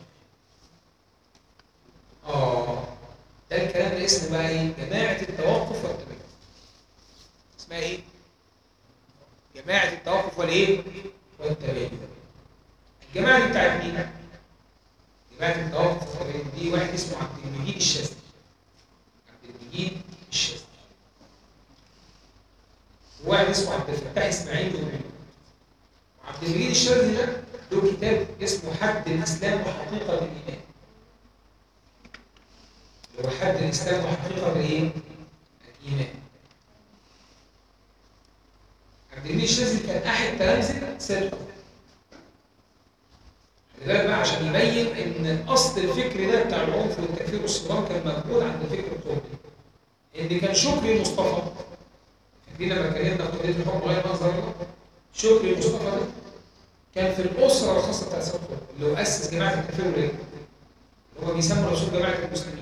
آه ده الكلام ده اسمه بقى إيه؟ جماعة التوقف والتبين اسمها إيه؟ جماعة التوقف والإيه؟ والتبين الجماعة دي بتاعت مين؟ جماعة التوقف والتبين دي واحد اسمه عبد المجيد الشاذلي عبد المجيد الشاذلي وواحد اسمه عبد الفتاح اسماعيل بن عيون وعبد المجيد الشاذلي ده له كتاب اسمه حد الاسلام وحقيقه الايمان اللي هو حد الاسلام وحقيقه الايه؟ الايمان عبد المجيد الشاذلي كان احد تلامذه سيد قطب خلي بالك بقى عشان يبين ان اصل الفكر ده بتاع العنف والتكفير والصدام كان موجود عند فكر القرطبي ان كان شكري مصطفى فاكرين لما اتكلمنا في قضيه الحكم غير منظر الله شكري مصطفى ده كان في الاسره الخاصه بتاع سيد قطب اللي هو اسس جماعه التكفير والرجل اللي هو بيسموا رسول جماعه المسلمين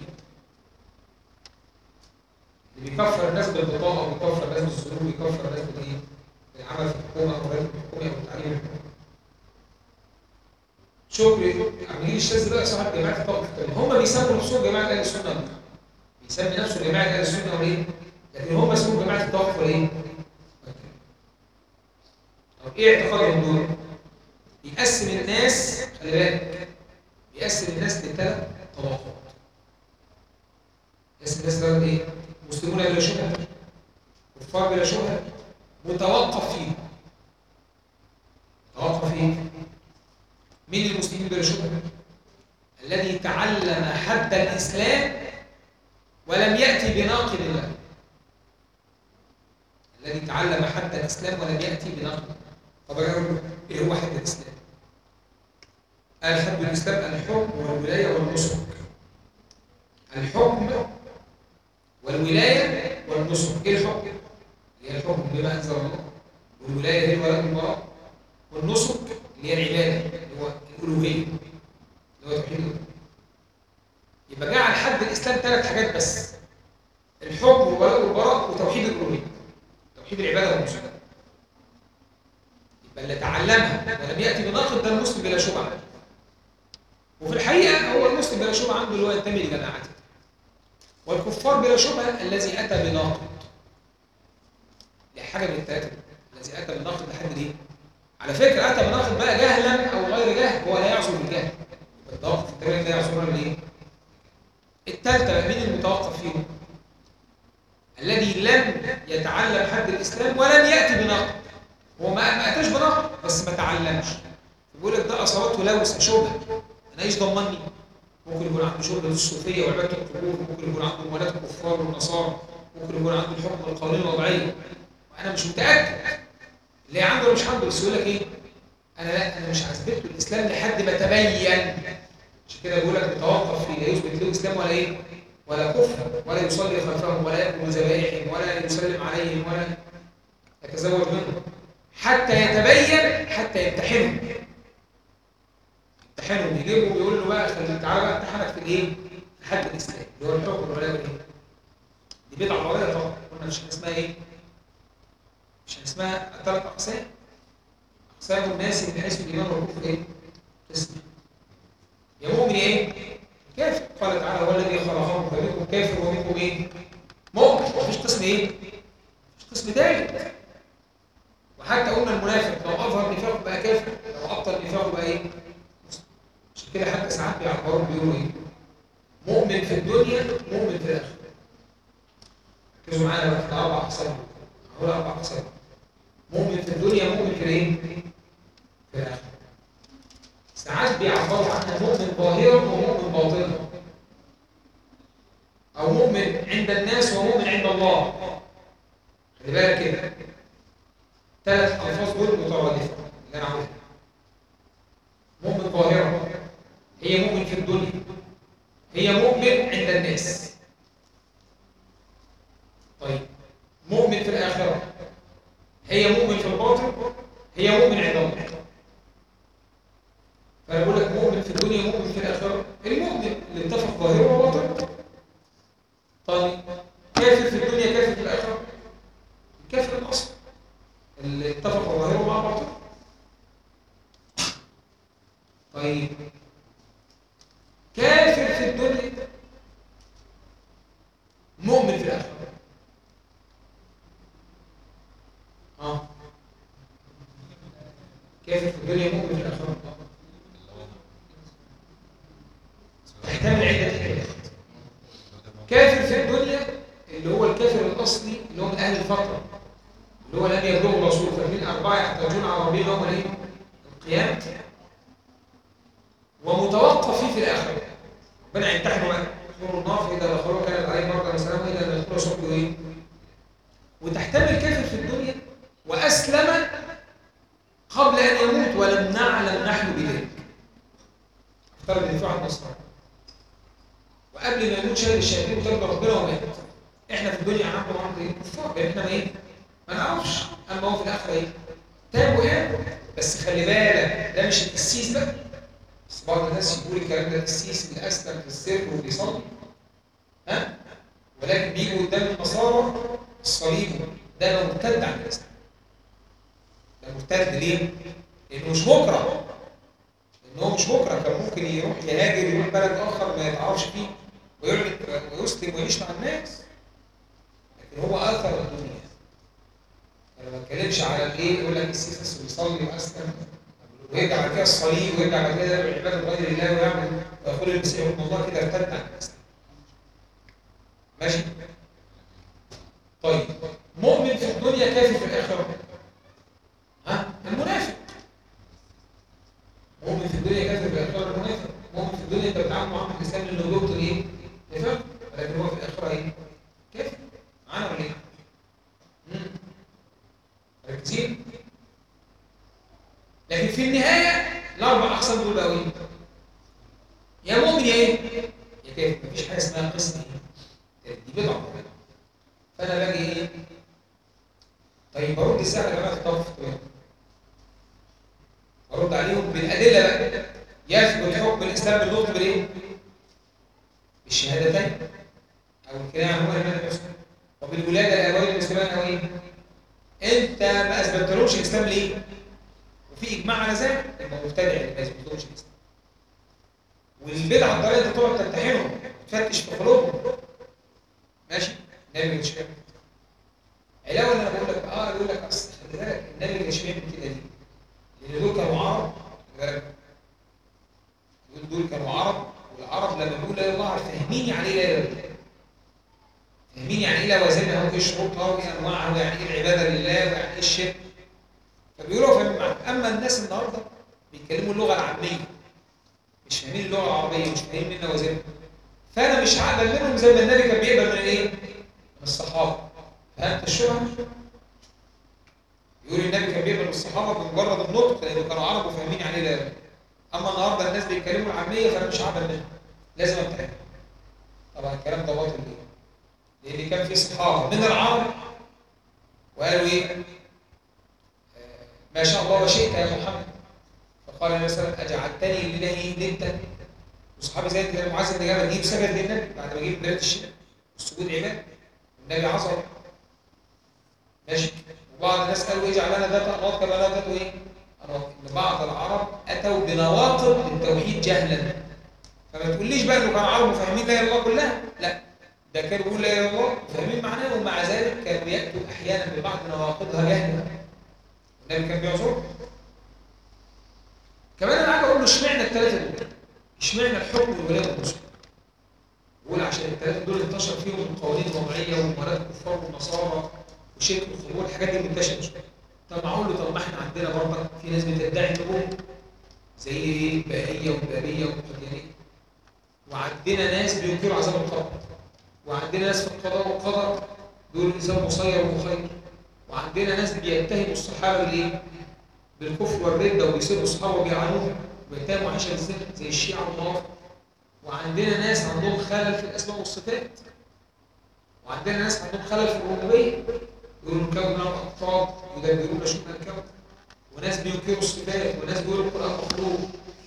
اللي بيكفر الناس بالبطاقه وبيكفر الناس بالسلوك وبيكفر الناس بالايه؟ بالعمل في الحكومه او الراتب الحكومي او التعليم الحكومي شكري عاملين الشاذ ده صاحب جماعه الطاقه الثانيه هم بيسموا نفسهم جماعه اهل السنه والجماعه بيسمي نفسه جماعه اهل السنه وليه؟ لكن هم اسمهم جماعه الطاقه وليه؟ طب ايه اعتقادهم دول؟ بيقسم الناس خلي بالك بيقسم الناس لثلاث طبقات اسم الناس ده ايه؟ مسلمون بلا شبهه كفار بلا شبهه متوقف فيه متوقف فيه مين المسلمين بلا شبهه؟ الذي تعلم حد الاسلام ولم ياتي بناقض له الذي تعلم حد الاسلام ولم ياتي بناقض طب انا اقول له ايه هو حد الاسلام؟ قال حد الاسلام الحكم والولايه والنصر الحكم والولايه والنصر ايه الحكم؟ اللي هي الحكم بما انزل الله والولايه هي الولاء والبراء والنصر اللي هي العباده اللي هو الالوهيه اللي هو توحيد الالوهيه يبقى جعل حد الاسلام ثلاث حاجات بس الحكم والولاء والبراء وتوحيد الالوهيه توحيد العباده والنصر يبقى اللي تعلمها ولم ياتي بناقض ده المسلم بلا شبهه وفي الحقيقه هو المسلم بلا شبهه عنده اللي هو ينتمي لجماعته والكفار بلا شبهه الذي اتى بناقض لحاجه من الثلاثه الذي اتى بناقض لحد ايه؟ على فكره اتى بناقض بقى جهلا او غير جهل هو لا يعصر بالجهل التوقف التمرين لا يعصر بالايه؟ الثالثه بقى مين المتوقف فيهم؟ الذي لم يتعلم حد الاسلام ولم ياتي بناقض هو ما ما اتاش بناقض بس ما تعلمش بيقول لك ده اصابته لوثه شبهه انا ايش ضمني؟ ممكن يكون عنده شغل الصوفيه وعباده القبور ممكن يكون عنده موالاه الكفار والنصارى ممكن يكون عنده الحكم القانوني الوضعيه وانا مش متاكد اللي عنده مش عنده بس يقول لك ايه انا لا انا مش هثبت له الاسلام لحد ما تبين عشان كده بيقول لك متوقف فيه لا يثبت له اسلام ولا ايه ولا كفر ولا يصلي خلفهم ولا ياكل ذبائحهم ولا يسلم عليهم ولا يتزوج منهم حتى يتبين حتى يمتحنهم امتحانهم يجيبه ويقول له بقى خلي تعالى بقى امتحنك في الايه؟ في حد الاسلام اللي هو الحكم ولا الايه؟ دي بدعه ضلاليه طبعا قلنا مش اسمها ايه؟ مش اسمها ثلاث اقسام اقسام الناس من حيث الايمان والكفر ايه؟ قسم يا مؤمن ايه؟ كافر قال تعالى هو الذي خلقكم فمنكم كافر ومنكم ايه؟ مؤمن مفيش قسم ايه؟ مفيش قسم ثالث وحتى قلنا المنافق لو اظهر نفاقه بقى كافر لو ابطل نفاقه بقى ايه؟ عشان كده حتى ساعات بيعبروا بيقولوا ايه؟ مؤمن في الدنيا مؤمن في الاخره. ركزوا معانا بقى في الاربع اقسام. هقول اربع اقسام. مؤمن في الدنيا مؤمن في الايه؟ في الاخره. ساعات بيعبروا عنها مؤمن ظاهرا ومؤمن باطنا. او مؤمن عند الناس ومؤمن عند الله. خلي بالك كده. ثلاث الفاظ دول مترادفه اللي انا عاوزها. مؤمن ظاهرا هي مؤمن في الدنيا هي مؤمن عند الناس طيب مؤمن في الآخرة هي مؤمن في الباطن هي مؤمن عند الله فأنا بقول لك مؤمن في الدنيا مؤمن في الآخرة المؤمن اللي اتفق ظاهره وباطن طيب كافر في الدنيا كافر في الآخرة الكافر الأصل اللي اتفق ظاهره مع باطن طيب كافر في الدنيا مؤمن في الآخرة اه كافر في الدنيا مؤمن في الآخرة تحتمل عدة حاجات كافر في الدنيا اللي هو الكافر الأصلي اللي هو من أهل الفترة اللي هو لم يبلغه الرسول فمن أربعة يحتاجون على ربهم يوم الإيه؟ القيامة ومتوقف فيه في الآخرة ربنا يمتحنه بقى يدخلوا النار فإذا دخلوا كانت عليه مرة وسلام وإذا لم يدخلوا صبوا إيه؟ وتحتمل كافر في الدنيا وأسلم قبل أن يموت ولم نعلم نحن بذلك افترض ان في واحد نصراني وقبل ما يموت شاهد الشياطين وترضى ربنا ومات احنا في الدنيا عنده عنده ايه؟ كفار لان احنا ما ايه؟ ما نعرفش اما هو في الاخره ايه؟ تاب وقام بس خلي بالك ده مش القسيس بقى بس بعض الناس يقول الكلام ده القسيس اللي اسلم في السر وبيصلي ها؟ ولكن بيجوا قدام النصارى الصليب ده لو مرتد عن الاسلام ده مرتد ليه؟ لانه مش مكره ان هو مش مكره كان ممكن يروح يهاجر يروح بلد اخر ما يتعرفش فيه ويعلن ويسلم ويعيش مع الناس لكن هو اثر الدنيا انا ما بتكلمش على الايه يقول لك السيف بس بيصلي واسلم ويرجع بعد كده الصليب ويرجع بعد كده يعمل عباده غير الله ويعمل ويقول المسيح ابن الله كده ارتد عن الاسلام ماشي طيب مؤمن في الدنيا كافر في الاخره ها المنافق مؤمن في الدنيا كافر في الاخره المنافق مؤمن في الدنيا انت بتعامل معاه في الاسلام انه دكتور ايه نفاق ولكن هو في الاخره ايه كافر معانا ولا ايه مم. مركزين لكن في النهايه الاربع اقسام دول بقوا ايه يا مؤمن يا ايه يا كافر مفيش حاجه اسمها قسم ايه دي بدعه فانا باجي ايه طيب برد ازاي على جماعه الطرف برد عليهم بالادله بقى يثبت حكم الاسلام بالنطق بالايه بالشهادتين او الكلام عن هو الايمان المسلم وبالولاده الابوين المسلمان او ايه انت ما اثبتلهمش الاسلام ليه وفي اجماع على ذلك يبقى مبتدع اللي ما يثبتلهمش الاسلام والبدعه الضلاله انت تقعد تمتحنهم تفتش في قلوبهم ماشي النبي مش فاهم علاوه اللي انا بقول لك اه يقول لك اصل خلي بالك النبي مش بيعمل كده ليه؟ لان دول كانوا عرب خلي بالك دول دول كانوا عرب والعرب لما بيقول لا اله الا الله فاهمين يعني ايه لا اله الا الله فاهمين يعني ايه لوازمها وايه شروطها وايه انواعها ويعني ايه العباده لله ويعني ايه الشرك فبيقولوا فاهمين معاك اما الناس النهارده بيتكلموا اللغه العاميه مش فاهمين اللغه العربيه مش فاهمين من لوازمها فانا مش هقبل منهم زي ما النبي كان بيقبل من ايه؟ من الصحابه فهمت الشبهه؟ يقول النبي كان بيقبل من الصحابه بمجرد النطق لانه كانوا عرب وفاهمين يعني ايه لا إله. اما النهارده الناس بيتكلموا العاميه فانا مش هقبل منهم لازم امتحن طبعا الكلام ده باطل ليه؟ لان كان في صحابه من العرب وقالوا ايه؟ آه، ما شاء الله وشئت يا محمد فقال النبي صلى الله عليه وسلم اجعلتني لله ندا وصحابي زي كده معاذ بن جبل جيب سجد للنبي بعد ما جيب دلاله الشرك والسجود عباده النبي عصر ماشي وبعض الناس قالوا اجعل لنا ذات انواط كما لا ذات ايه؟ انواط ان بعض العرب اتوا بنواقض التوحيد جهلا فما تقوليش بقى انه كانوا عرب وفاهمين لا اله الا الله كلها لا ده كانوا بيقولوا لا اله الا الله وفاهمين معناها ومع ذلك كانوا ياتوا احيانا ببعض نواقضها جهلا النبي كان بيعذرهم كمان انا عايز اقول له اشمعنى الثلاثه دول؟ اشمعنى الحكم والولايه والنصر؟ بقول عشان الثلاثه دول انتشر فيهم القوانين الوضعيه ومباراه الكفار والنصارى وشرك القبور الحاجات دي منتشره طب معقول له طب ما احنا عندنا برضك في ناس بتدعي النبوه زي ايه البهائيه والبابيه والقديانيه وعندنا ناس بينكروا عذاب القبر وعندنا ناس في القضاء والقدر بيقولوا الانسان مسير ومخير وعندنا ناس بيتهموا الصحابه بالايه؟ بالكفر والرده وبيسيبوا الصحابه وبيعانوهم ويتهموا عائشه بالزنا زي الشيعه والنوافل وعندنا ناس عندهم خلل في الاسماء والصفات وعندنا ناس عندهم خلل في الربوبيه يقولوا الكون له اقطاب يدبرون شؤون الكون وناس بينكروا الصفات وناس بيقولوا القران مخلوق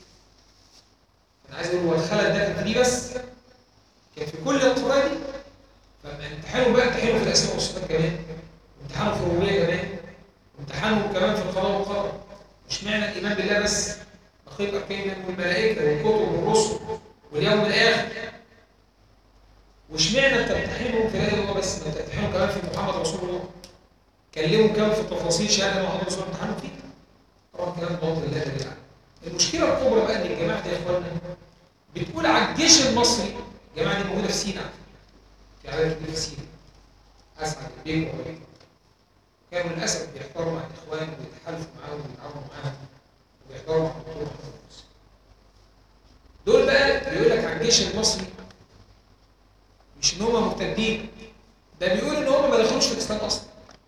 انا عايز اقول هو الخلل ده كان في دي بس كان في كل القضايا دي فلما امتحنوا بقى امتحنوا في الاسماء والصفات كمان امتحنوا في الربوبيه كمان امتحنوا كمان في القضاء والقدر مش معنى الايمان بالله بس بقيه اركان الايمان والملائكه والكتب والرسل واليوم الاخر واشمعنى بتمتحنهم في لا اله الا الله بس ما بتمتحنهم كمان في محمد رسول الله كلموا كمان في التفاصيل شهاده محمد رسول الله امتحنوا فيه طبعا كلام باطل لا دليل عليه المشكله الكبرى بقى ان الجماعه دي يا اخوانا بتقول على الجيش المصري الجماعه دي موجوده في سيناء في عدد كبير في سيناء اسعد البيك وغيره كانوا للاسف بيحضروا مع الاخوان ويتحالفوا معاهم ويتعاونوا معاهم ويحضروا مع الدكتور محمد مرسي دول بقى بيقول لك على الجيش المصري مش ان هم مرتدين ده بيقول ان هم ما دخلوش في الاسلام اصلا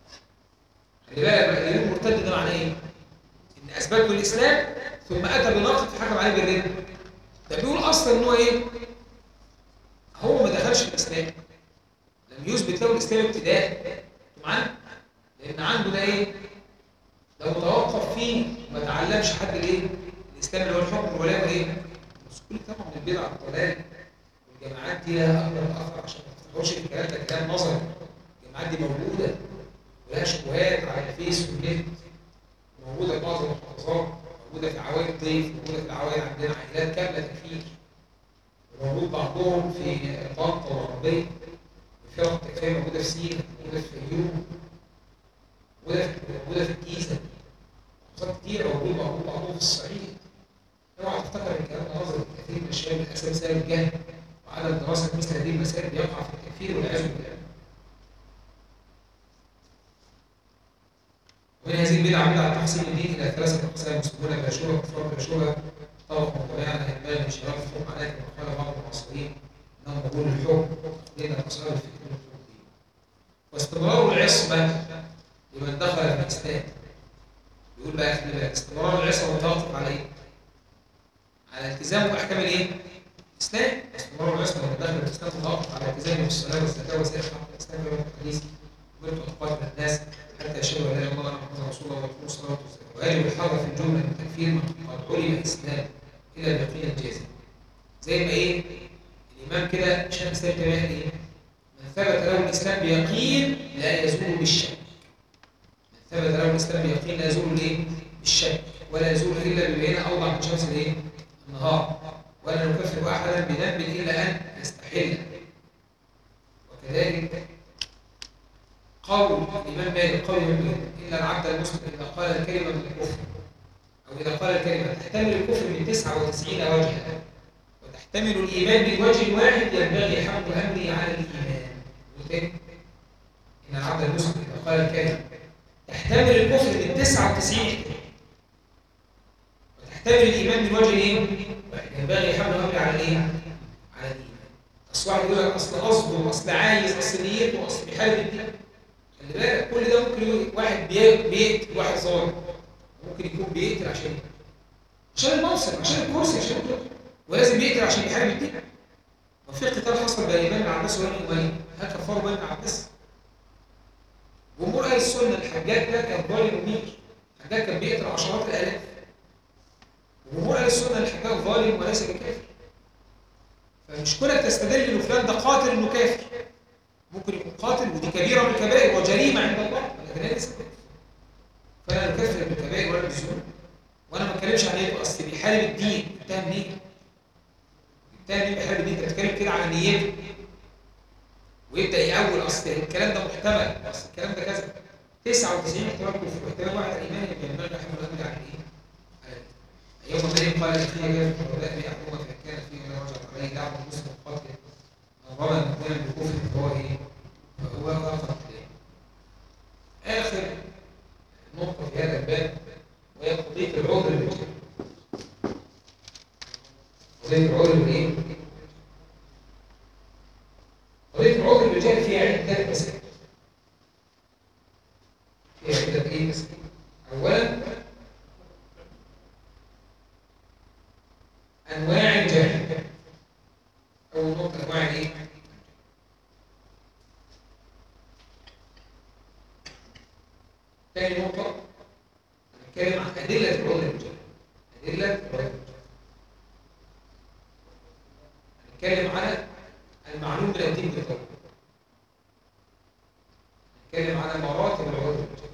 خلي بالك بقى اللي يقول مرتد ده معناه ايه؟ ان اثبتوا الاسلام ثم اتى بنقد فحكم عليه بالرد ده بيقول اصلا ان هو ايه؟ هو ما دخلش في الاسلام لم يثبت له الاسلام ابتداء انتوا معانا؟ لان عنده ده ايه؟ لو توقف فيه وما تعلمش حد الايه؟ الاسلام اللي هو الحكم والولاء وايه؟ بس كل طبعا من البدع الضلال والجماعات دي لها اكبر اثر عشان ما تفتحوش الكلام ده كلام نظري الجماعات دي موجوده ولها شبهات على الفيس والنت موجوده في بعض المحافظات موجوده في عوائل ضيف موجوده في عوائل عندنا عائلات كامله تكفير وموجود بعضهم في طنطا والغربيه وفرق تكفير موجوده في سينا موجوده في الفيوم موجوده في موجوده في الجيزه محافظات كتير موجود بعضهم بعضهم في الصعيد اوعى تفتكر الكلام ده نظري كثير من الشباب للاسف سبب الجهل وعدم دراسة مثل هذه المسائل يقع في التكفير والعياذ بالله ومن هذه البدع بدعة تقسيم الدين إلى ثلاثة أقسام مسلمون بلا شبهة كفار بلا شبهة طبق متبعا عن إهمال انشراف الحكم عليه كما قال بعض المعاصرين أنه مقبول الحكم لأن الأصحاب الفكر الدين واستمرار العصمة لمن دخل في الإسلام يقول بقى خلي بالك استمرار العصمة متوقف على إيه؟ على التزامه بأحكام الإيه؟ الإسلام استمرار العصمة لمن دخل في الإسلام متوقف على التزامه بالصلاة والزكاة وسائر حق الإسلام كما في الحديث أمرت أن أقاتل الناس حتى يشهدوا أن لا إله إلا الله وأن محمدا رسول الله ويقيموا الصلاة والزكاة ويجب الحذر في الجملة من تكفير من قد علم الإسلام إلى اليقين الجازم زي ما إيه الإمام كده شيخ الإسلام تبعي إيه من ثبت له الإسلام بيقين لا يزول بالشك من ثبت له الإسلام بيقين لا يزول الإيه بالشك ولا يزول إلا ببينة أوضح من شمس الإيه النهار ولا نكفر أحدا بذنب إلا أن يستحل وكذلك قول الإمام مالك قول الإمام مالك إلا العبد المسلم إذا قال الكلمة من الكفر أو إذا قال الكلمة تحتمل الكفر من 99 وجها وتحتمل الإيمان من وجه واحد ينبغي حمل أمره على الإيمان وتاني إن العبد المسلم إذا قال الكلمة تحتمل الكفر من 99 وتحتمل الإيمان من وجه إيه؟ واحد ينبغي حمل أمره على الإيه؟ على الإيمان أصل واحد يقول لك أصل قصده أصل عايز أصل نيته أصل بيحارب الدين خلي بالك كل ده ممكن يقول واحد بي- بيقتل واحد ظالم ممكن يكون بيقتل عشان عشان المنصب عشان الكرسي عشان كده ولازم يقتل عشان يحارب الدين ما في قتال حصل بين الامام العباس وبين اميه هل كفروا بين العباس جمهور اهل السنه الحجاج ده كان ظالم ومير الحجاج كان بيقتل عشرات الالاف وجمهور اهل السنه الحجاج ظالم وليس بكافر فمش كونك تستدل ان فلان ده قاتل انه كافر ممكن يكون قاتل ودي كبيره من الكبائر وجريمه عند الله لكن هي ليست كفر فلا نكفر بالكبائر ولا بالذنوب وانا ما بتكلمش عن ايه اصل بيحارب الدين انتهى منين؟ انتهى منين بيحارب الدين انت بتتكلم كده على نيته ويبدا يأول اصل الكلام ده محتمل اصل الكلام ده كذا 99 احتمال كفر واحتمال واحد ايمان يبقى ينبغي احمل الامر على ايه؟ على إيه؟ يوم مريم قال اخي جاء في هؤلاء بيحكمون فان كان فيه من رجع عليه دعوه المسلم قاتل رغم ان يكون بالكفر فهو ايه؟ فهو فقط اخر نقطه في هذا الباب وهي قضيه العذر للرجال قضيه العذر بالايه؟ قضيه العذر للرجال فيها عده مسائل فيها عده ايه مسائل اولا انواع الجهل اول نقطه انواع الايه؟ تاني نقطة نتكلم عن أدلة العذر للرجال أدلة العذر للرجال نتكلم على المعلوم من الدين بالضبط نتكلم على مراتب العذر للرجال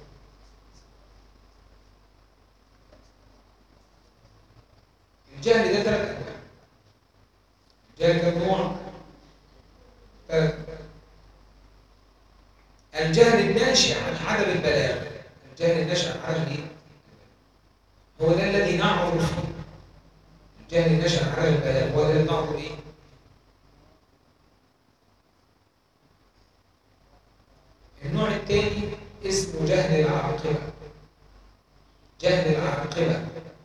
الجهل ده ثلاث أنواع الجهل كم نوع؟ ثلاث الجهل الناشئ عن عدم البلاغ الجهل الناشئ عن عدم ايه؟ هو ده الذي نعرض فيه الجهل الناشئ عن عدم البلاغ هو ده الذي نعرض ايه؟ النوع الثاني اسمه جهل العاقبة جهل العاقبة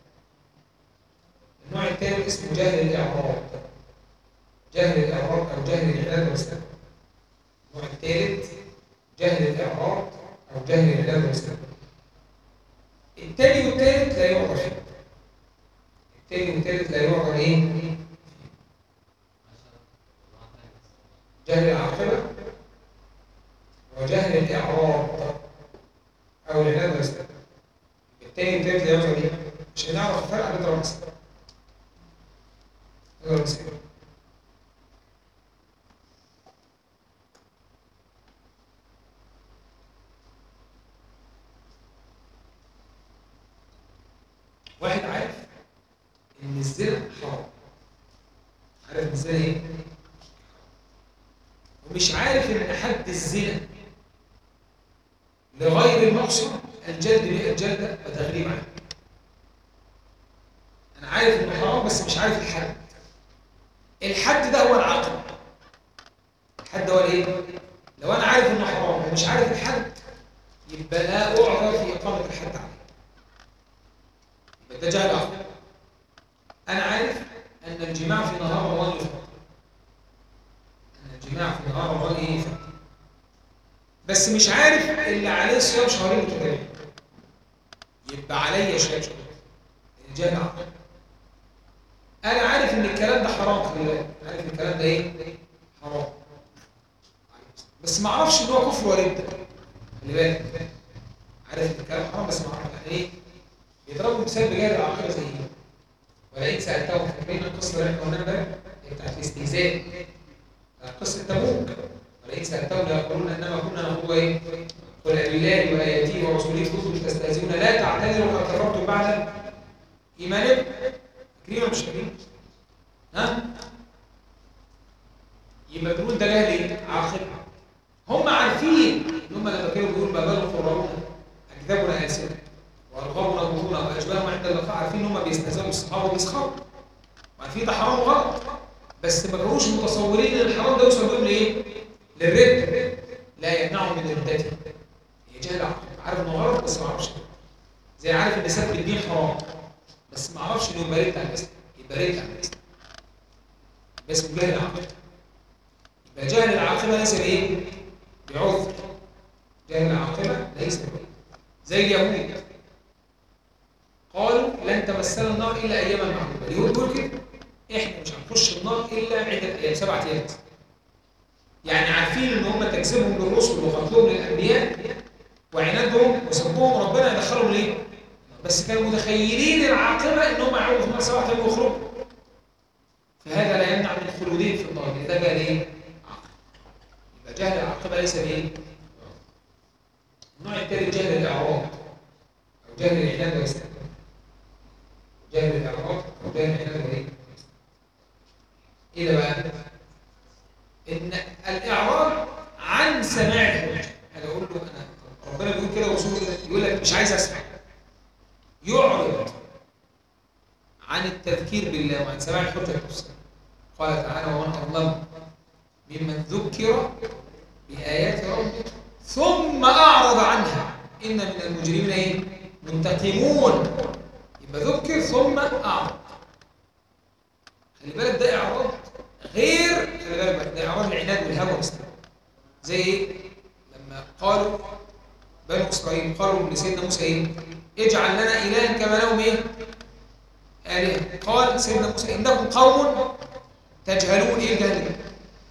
النوع الثالث اسمه جهل الإعراض جهل الإعراض أو جهل الإعلان والسلام النوع الثالث جهل الإعراض أو جهل الإعلان والسلام الثاني والثالث لا يعرف فيه الثاني والثالث لا يعرف ايه؟ جهل العاقبة وجهل الإعراض أو العناد والإسلام الثاني والثالث لا يعرف ايه؟ مش هنعرف الفرق نضرب مثال نضرب مثال واحد عارف ان الزنا حرام عارف ان الزنا ايه ومش عارف ان حد الزنا لغير المقصود الجلد بيه الجلد وتغريب عنه انا عارف انه حرام بس مش عارف الحد الحد ده هو العقل الحد هو الايه؟ لو انا عارف انه حرام ومش عارف الحد يبقى لا اعذر في اقامه الحد عليه يبقى ده جهل اخر انا عارف ان الجماع في نهار رمضان يفطر ان الجماع في نهار رمضان ايه يفطر بس مش عارف اللي عليه صيام شهرين متتابعين يبقى عليا صيام شهرين الجهل عقل انا عارف ان الكلام ده حرام خلي بالك عارف ان الكلام ده ايه حرام بس ما اعرفش ان هو كفر ورده خلي بالك عارف ان الكلام حرام بس ما اعرفش يعني ايه بيضربوا مثال بجهل العقيده زي ايه ولئن سالتهم فاكرين القصه اللي احنا قلناها امبارح هي بتاعت الاستهزاء بتاعت قصه تبوك ولئن سالتهم ليقولون انما كنا نخوض ايه قل بالله واياته ورسوله كنتم تستهزئون لا تعتذروا قد كفرتم بعد ايمانكم فاكرين ولا مش فاكرين؟ ها؟ يبقى بنقول ده جهل ايه؟ عاقل هم عارفين ان هم لما كانوا بيقولوا ما بال قرارنا اكذبنا السنه والغرنا ظهورنا واشباههم عند اللقاء عارفين ان هم بيستهزئوا بالصحابه وبيسخروا وعارفين ده حرام وغلط بس ما كانوش متصورين ان الحرام ده يوصل بهم لايه؟ للرد لا يمنعهم من ردته هي جهل عقل عارف انه غلط بس ما اعرفش زي عارف ان سب الدين حرام بس ما اعرفش انه يبقى رد عن الاسلام يبقى رد عن الاسلام بس جهل العقل يبقى جهل العاقبه ليس بايه؟ بعذر جهل العاقبه ليس بعذر زي اليهود قالوا لن تمسنا النار الا اياما معدوده اليهود بيقولوا كده احنا مش هنخش النار الا عده ايام سبعه ايام يعني عارفين ان هم تكذيبهم للرسل وقتلهم للانبياء وعنادهم وسبهم ربنا يدخلهم ليه؟ بس كانوا متخيلين العاقبه ان هم يعودوا في النار سبعه ايام ويخرجوا فهذا لا يمنع من خلودهم في النار اذا كان ايه؟ عاقبه يبقى جهل العاقبه ليس بايه؟ النوع الثاني جهل الاعراض او جهل العناد والاستقلال جهل الاعراض او جهل العناد وايه؟ ايه ده بقى؟ ان الاعراض عن سماع الحجه انا اقول له انا ربنا بيقول كده ورسوله كده يقول لك مش عايز اسمع يعرض عن التذكير بالله وعن سماع الحجه المفسره قال تعالى ومن اظلم ممن ذكر بايات ربه ثم اعرض عنها ان من المجرمين ايه منتقمون يبقى ذكر ثم اعرض خلي بالك ده اعراض غير خلي بالك بقى، ده اعراض العناد والهوى والاستقلال زي ايه لما قالوا بنو اسرائيل قالوا لسيدنا موسى ايه اجعل لنا الها كما لهم ايه آلهة قال سيدنا موسى انكم قوم تجهلون ايه الجهل ده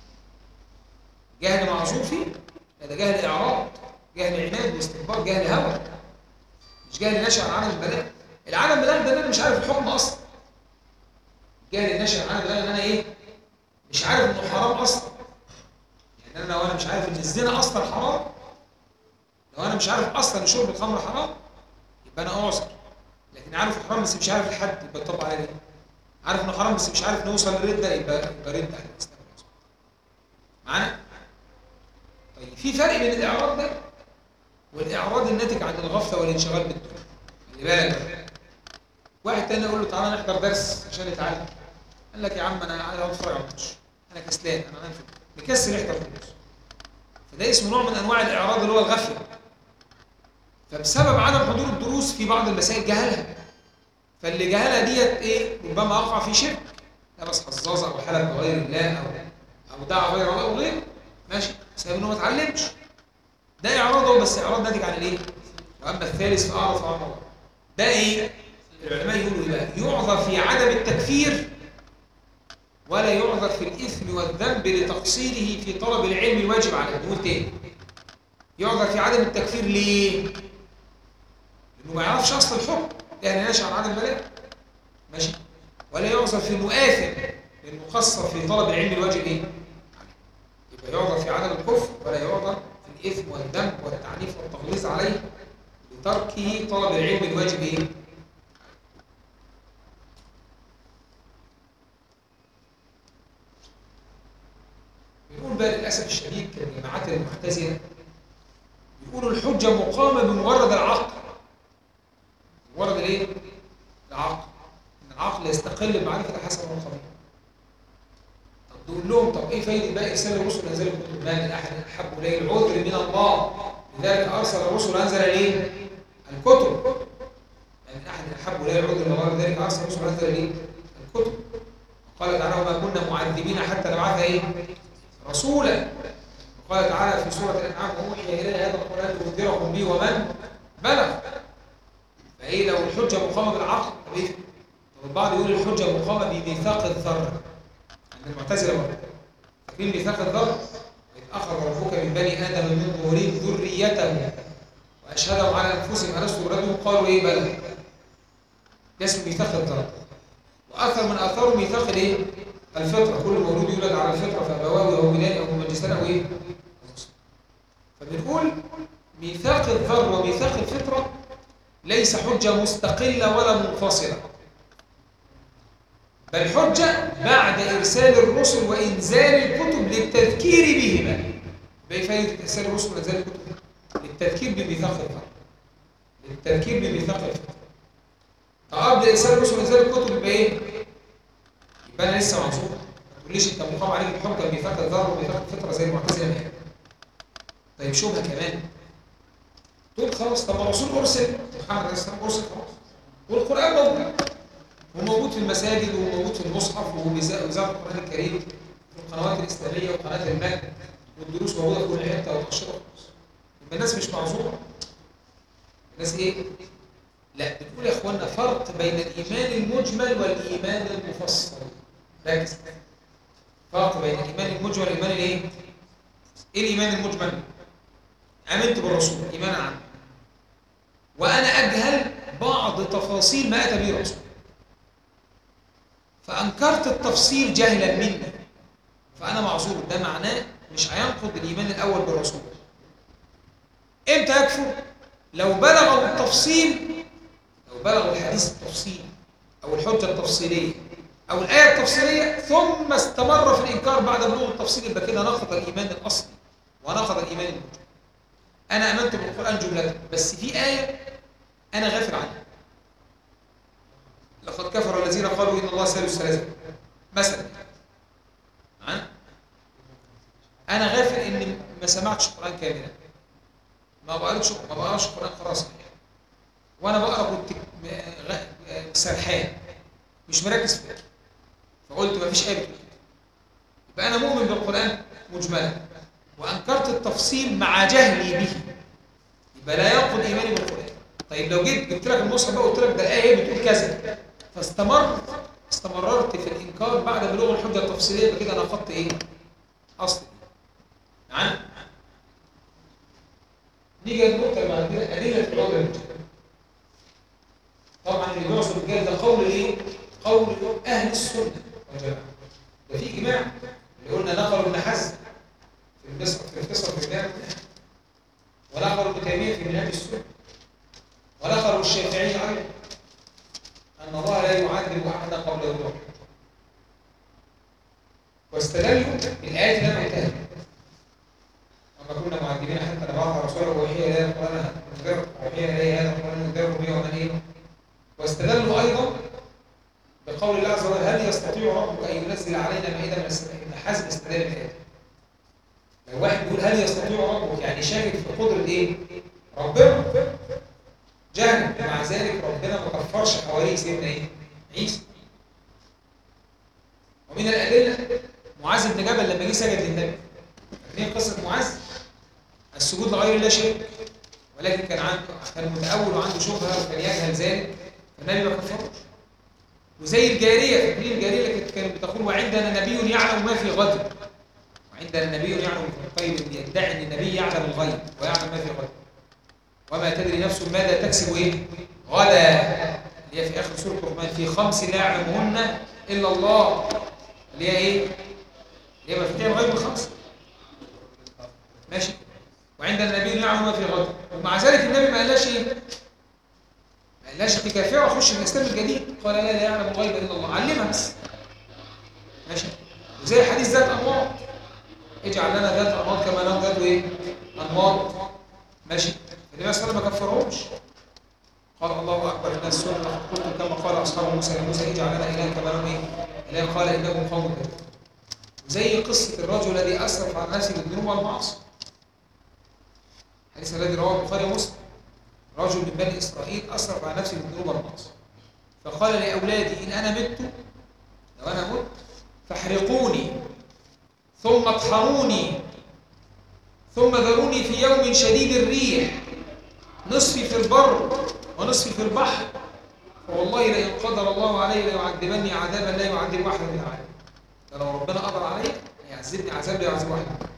جهل معصوم فيه لا ده جهل اعراض جهل عناد واستكبار جهل هوى مش جهل نشأ عن عالم البلاغ العالم البلاغ ده انا مش عارف الحكم اصلا جهل نشأ عن البلاغ ان انا ايه مش عارف انه حرام اصلا يعني انا لو انا مش عارف ان الزنا اصلا حرام لو انا مش عارف اصلا ان شرب الخمر حرام يبقى انا اعذر لكن عارف حرام بس مش عارف الحد يبقى الطبع عليه ايه عارف انه حرام بس مش عارف نوصل للرده يبقى يبقى رد على الاسلام معانا طيب في فرق بين الاعراض ده والاعراض الناتج عن الغفله والانشغال بالدنيا خلي بالك بقى. واحد تاني يقول له تعالى نحضر درس عشان نتعلم قال لك يا عم انا عايز اتفرج على الماتش انا كسلان انا نايم في- مكسل يحضر الماتش فده اسمه نوع من انواع الاعراض اللي هو الغفله فبسبب عدم حضور الدروس في بعض المسائل جهلها فاللي جهلها ديت ايه ربما اقع في شرك لبس حظاظه او حلف بغير الله او او دعا غير الله او غيره ماشي بسبب انه ما اتعلمش ده اعراض هو بس اعراض ناتج عن الايه؟ واما الثالث فاعرض عن الله ده ايه؟ العلماء يقولوا ايه بقى؟ يعذر في عدم التكفير ولا يعذر في الاثم والذنب لتقصيره في طلب العلم الواجب عليه نقول تاني يعذر في عدم التكفير ليه؟ لانه ما يعرفش اصل الحكم يعني نشأ عن عدم البلاغ ماشي ولا يعذر في انه آثم لانه قصر في طلب العلم الواجب ايه؟ يبقى يعذر في عدم الكفر ولا يعذر في الاثم والذنب والتعنيف والتغليظ عليه لتركه طلب العلم الواجب ايه؟ بنقول بقى للاسف الشديد كالجماعات المعتزله بيقولوا الحجه مقامه بمجرد العقل مجرد الايه؟ العقل ان العقل يستقل بمعرفه الحسن والقبيح طب تقول لهم طب ايه فايده بقى ارسال الرسل انزل الكتب ما من احد احب اليه العذر من الله لذلك ارسل الرسل انزل ايه الكتب ما من احد احب اليه العذر من الله لذلك ارسل الرسل انزل ايه الكتب قال تعالى وما كنا معذبين حتى نبعث ايه رسولا وقال تعالى في سوره الانعام واوحي الي هذا القران لانذركم به ومن بلغ فايه لو الحجه مقامه بالعقل طب ايه طب البعض يقول الحجه مقامه بميثاق الذره عند المعتزله برضه فاكرين ميثاق الذره إذ اخذ ربك من بني ادم من ظهورهم ذريته واشهدهم على انفسهم الست بربهم قالوا ايه بلى ده اسمه ميثاق الذره واثر من اثاره ميثاق الايه الفطره كل مولود يولد على الفطره فابواه يهودان او مجلسان او ايه فبنقول ميثاق الذر وميثاق الفطره ليس حجه مستقله ولا منفصله بل حجه بعد ارسال الرسل وانزال الكتب للتذكير بهما بايه فائده ارسال الرسل وانزال الكتب للتذكير بميثاق الذر للتذكير بميثاق الفطره فقبل ارسال الرسل وانزال الكتب يبقى ايه يبقى انا لسه معصوم ما تقوليش انت مقام عليك بحجه ميثاق الذر وميثاق الفطره زي المعتزله ما هي طيب شبهه كمان تقول خلاص طب الرسول ارسل محمد عليه السلام ارسل خلاص والقران موجود وموجود في المساجد وموجود في المصحف وإذاعة القرآن الكريم في القنوات الإسلامية وقناة المجد والدروس موجودة في كل حتة والأنشطة يبقى الناس مش معذورة الناس إيه؟ لا بنقول يا إخوانا فرق بين الإيمان المجمل والإيمان المفصل ركز فرق بين الإيمان المجمل والإيمان الإيه؟ إيه الإيمان المجمل؟ آمنت بالرسول إيمانا عنه وأنا أجهل بعض تفاصيل ما أتى به الرسول فأنكرت التفصيل جهلا مني فأنا معذور ده معناه مش هينقض الإيمان الأول بالرسول إمتى يكفر؟ لو بلغوا التفصيل لو بلغوا الحديث التفصيل أو الحجة التفصيلية أو الآية التفصيلية ثم استمر في الإنكار بعد بلوغ التفصيل يبقى كده نقض الإيمان الأصلي ونقض الإيمان المجمل أنا آمنت بالقرآن جملة بس في آية أنا غافل عنها لقد كفر الذين قالوا ان الله ثالث ثلاثه مثلا ها انا غافل ان ما سمعتش القران كاملا ما بقراش ما بقراش القران خلاص وانا بقرا كنت سرحان مش مركز فيه فقلت ما فيش ايه بتقول يبقى انا مؤمن بالقران مجملا وانكرت التفصيل مع جهلي به يبقى لا ينقض ايماني بالقران طيب لو جيت جبت لك المصحف بقى وقلت لك ده الايه هي بتقول كذا فاستمر استمررت في الانكار بعد بلوغ الحجه التفصيليه يبقى كده نقضت ايه؟ اصل يعني نيجي للنقطه اللي بعد كده ادله العذر المجتمع طبعا اللي بيعصر الرجال ده قول ايه؟ قول اهل السنه والجماعه ده في اجماع اللي قلنا نقلوا ابن حزم في القصه في القصه في البدايه ونقلوا ابن تيميه في منهاج السنه ونقلوا الشافعي ايضا أن الله لا يعذب أحدا قبل الروح واستدلوا بالآيات اللي أنا قلتها وما كنا معذبين حتى نبعث رسولا ووحي إليه القرآن ننذر ووحي إليه هذا القرآن ننذر به ومن إيه واستدلوا أيضا بقول الله عز وجل هل يستطيع ربك أن ينزل علينا مائدة من السماء ابن حزم استدل بالآيات لو واحد بيقول هل يستطيع ربك يعني شاكك في قدرة إيه؟ ربنا جهل مع ذلك ربنا ما كفرش حواليه سيدنا ايه؟ عيسى ومن الادله معاذ بن جبل لما جه سجد للنبي فاكرين قصه معاذ؟ السجود لغير الله شرك ولكن كان عنده كان متاول وعنده شبهه وكان يجهل ذلك فالنبي ما كفرش وزي الجاريه فاكرين الجاريه اللي كانت بتقول وعندنا نبي يعلم ما في غد وعندنا نبي يعلم طيب يدعي ان النبي يعلم الغيب ويعلم ما في غد وما تدري نفس ماذا تكسب ايه غدا اللي هي في اخر سوره الرحمن في خمس لا يعلمهن الا الله اللي هي ايه اللي هي مفاتيح الغيب الخمسه ماشي وعندنا النبي يعلم ما في غد ومع ذلك النبي ما قالش ايه ما قالش تكافئ واخش في الاسلام الجديد قال لا لا يعلم الغيب الا الله علمها بس ماشي وزي حديث ذات انواط اجعل لنا ذات انواط كما لهم ذات ايه انواط ماشي النبي صلى الله عليه وسلم ما كفرهمش قال الله اكبر الناس سنه قلت كما قال اصحاب موسى لموسى اجعل لنا الها كما لهم ايه اله قال انكم قوم كذبون زي قصة الرجل الذي أسرف على نفسه بالذنوب والمعاصي الحديث الذي رواه البخاري ومسلم رجل من بني إسرائيل أسرف على نفسه بالذنوب والمعاصي فقال لأولادي إن أنا مت لو أنا مت فاحرقوني ثم اطحنوني ثم ذروني في يوم شديد الريح نصفي في البر ونصفي في البحر فوالله لئن قدر الله علي ليعذبني عذابا لا يعذب واحدا من العالم ده لو ربنا قدر علي يعذبني عذاب لا يعذب واحد منهم.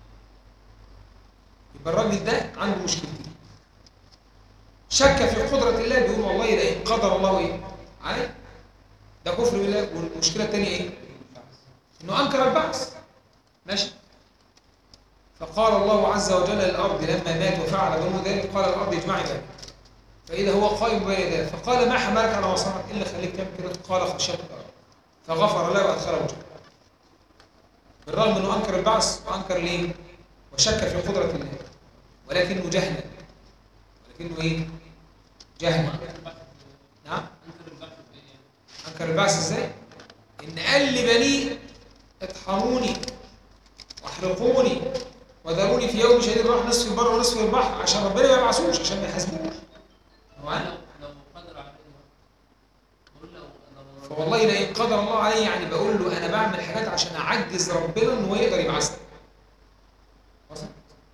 يبقى الراجل ده عنده مشكلتين شك في قدرة الله بيقول والله لئن قدر الله ايه علي ده كفر بالله والمشكلة الثانية ايه انه انكر البعث ماشي فقال الله عز وجل للارض لما مات وفعل بنو ذلك قال الارض اجمعي ذلك فاذا هو قائم بين يديه فقال ما حملك على ما صنعت الا خليك تعمل كده قال خشيت الارض فغفر له وادخله الجنه بالرغم انه انكر البعث وانكر ليه وشك في قدره الله ولكنه جهلا ولكنه ايه جهلا نعم انكر البعث ازاي ان قال لبنيه اطحنوني واحرقوني وذروني في يوم شديد راح نصف البر ونصف البحر عشان ربنا ما يبعثوش عشان ما يحاسبوش هو أنا؟ لو قدر عليه بقول لو لو فوالله لئن قدر الله علي يعني بقول له انا بعمل حاجات عشان اعجز ربنا ان هو يقدر يبعثني وصل؟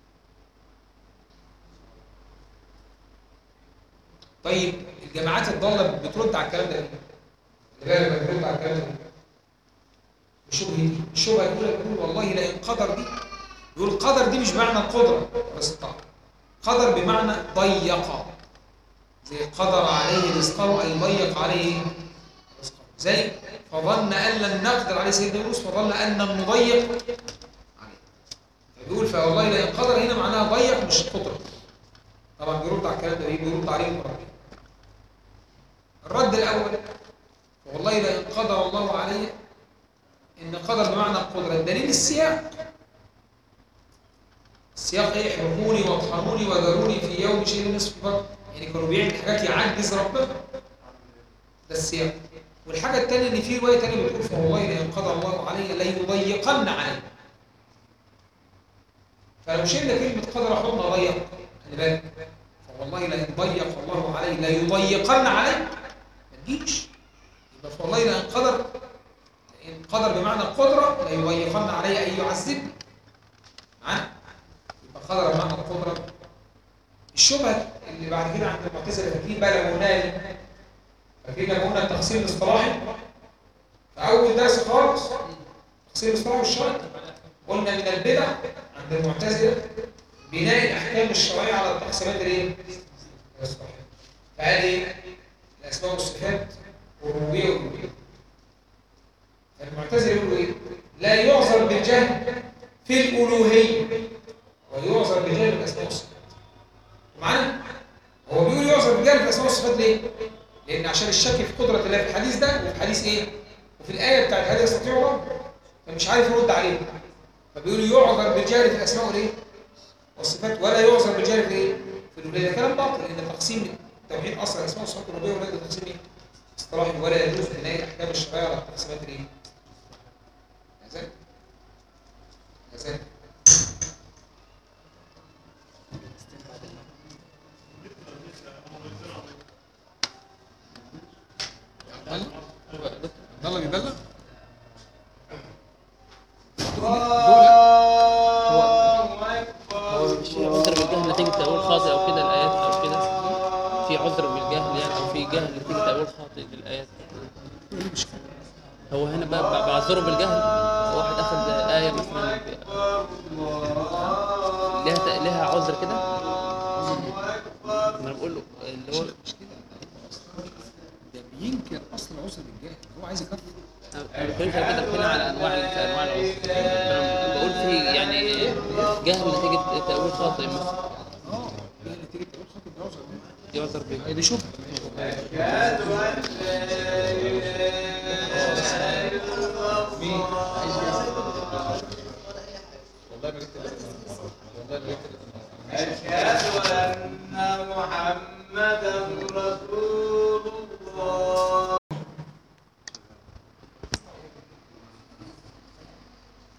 طيب الجماعات الضاله بترد على الكلام ده ليه؟ اللي بالك بترد على الكلام ده ليه؟ الشبهه دي الشبهه الاولى بتقول والله لئن قدر دي يقول القدر دي مش بمعنى القدره بس الطاعه قدر بمعنى ضيق زي قدر عليه رزقه اي ضيق عليه رزقه زي فظن ان لن نقدر عليه سيدنا يونس فظن ان نضيق عليه فبيقول فوالله لئن قدر هنا معناها ضيق مش قدره طبعا بيرد على الكلام ده ايه بيرد عليه مرتين الرد الاول والله لئن قدر الله علي ان قدر بمعنى القدره الدليل السياق السياق ايه احرقوني واطحنوني وذروني في يوم شيء نصف البر يعني كانوا بيعمل حاجات يعجز ربنا ده السياق والحاجه الثانيه ان في روايه ثانيه بتقول فوالله لئن قدر الله علي ليضيقن علي فلو شلنا كلمه قدر حطنا ضيق خلي بالك فوالله لئن ضيق الله علي ليضيقن علي ما تجيش يبقى فوالله لئن قدر إن قدر بمعنى القدرة ليضيقن علي أن يعذبني معانا يبقى قدر بمعنى القدرة الشبهة اللي بعد كده عند المعتزلة فاكرين بقى لما قلنا إيه؟ فاكرين لما قلنا التقسيم الاصطلاحي في أول درس خالص التقسيم الاصطلاحي والشرعي قلنا من البدع عند المعتزلة بناء الأحكام الشرعية على التقسيمات الإيه؟ الاصطلاحية فقال إيه؟ الأسماء والصفات والربوبية والألوهية المعتزله يقولوا ايه لا يعذر بالجهل في الالوهيه ويعذر بالجهل في الاسماء والصفات معانا هو بيقول يعذر بالجهل في الاسماء والصفات ليه لان عشان الشك في قدره الله في الحديث ده وفي حديث ايه وفي الايه بتاعت هل يستطيع الله فمش عارف يرد عليه فبيقول يعذر بالجهل في الاسماء والايه والصفات ولا يعذر بالجهل في ايه في الالوهيه ده كلام باطل لان تقسيم التوحيد اصلا الاسماء والصفات والربوبيه ولا تقسيم ايه اصطلاحي ولا يجوز بناء الاحكام الشرعيه على التقسيمات الايه كذلك كذلك عبد الله بيبلغ هو مش في عذر بالجهل نتيجة تأويل خاطئ أو كده الآيات أو كده في عذر بالجهل يعني أو في جهل نتيجة تأويل خاطئ للآيات هو هنا بقى بقى بعذره بالجهل واحد أخذ آية مثلا لها ت- لها عذر كده ما أنا بقول له اللي هو مش كده ده بينكر اصل عذر الجاهل هو عايز يكفر أنا بتكلم كده بتكلم على أنواع في أنواع العذر فأنا بقول في يعني جهل نتيجة تأويل خاطئ مثلا اه جاهل نتيجه تقول خاطر ده عذر يعذر به دي شبهه مين عايز والله ما جبت والله ما جبت أشهد أن محمدا رسول الله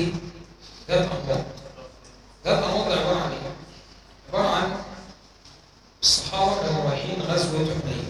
ايه؟ ذات انواط ذات انواط ده عباره عن ايه؟ عباره عن الصحابه كانوا رايحين غزوه حنين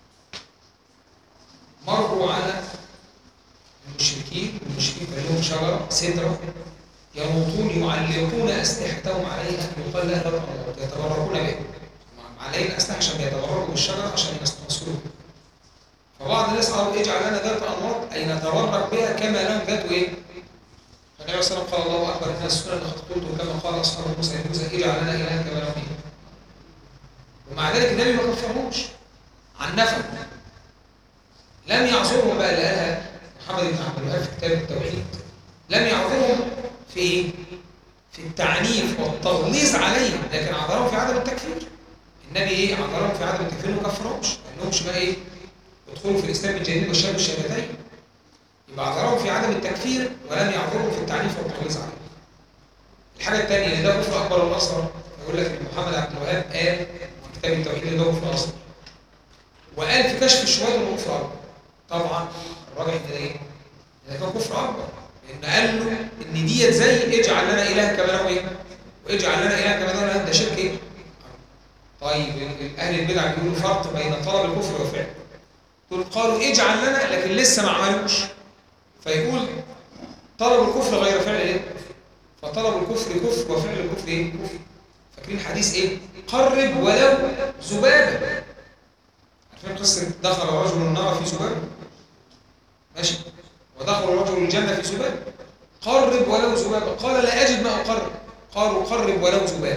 مروا على المشركين المشركين كان لهم شجره سدره ينوطون يعلقون اسلحتهم عليها يقال لها ذات انواط يتبركون بها معلقين اسلحه عشان يتبركوا بالشجره عشان يستنصروا فبعض الناس قالوا اجعل لنا ذات انواط اي نتبرك بها كما لهم ذات ايه؟ فالنبي صلى الله عليه وسلم قال الله اكبر ان السنه لقد قلت كما قال اصحاب موسى لموسى اجعل لنا الها كما لهم ايه؟ ومع ذلك النبي ما كفرهمش عن نفع لم يعذرهم بقى اللي قالها محمد بن عبد الوهاب في كتاب التوحيد لم يعذرهم في ايه؟ في التعنيف والتغليظ عليهم لكن عذرهم في عدم التكفير النبي ايه عذرهم في عدم التكفير وما كفرهمش ما قالهمش بقى ايه ادخلوا في الاسلام الجديد والشهاده الشهادتين يبقى عذرهم في عدم التكفير ولم يعذرهم في التعنيف والتغليظ عليهم الحاجه الثانيه ان ده كفر اكبر والاصغر يقول لك ان محمد عبد الوهاب قال في كتاب التوحيد ان ده كفر اصغر وقال في كشف الشبهات انه كفر اكبر طبعا الراجح ان ده ايه؟ ده كان كفر اكبر لان قال له ان ديت زي اجعل لنا اله كما له ايه؟ واجعل لنا اله كما له ده شرك ايه؟ طيب اهل البدع بيقولوا فرق بين طلب الكفر وفعله دول قالوا اجعل لنا لكن لسه ما عملوش فيقول طلب الكفر غير فعل ايه؟ فطلب الكفر كفر وفعل الكفر ايه؟ كفر فاكرين حديث ايه؟ قرب ولو ذبابه عارفين قصه دخل رجل النار في ذبابه؟ ماشي ودخل رجل الجنه في ذبابه قرب ولو ذبابه قال لا اجد ما اقرب قالوا قرب ولو ذبابه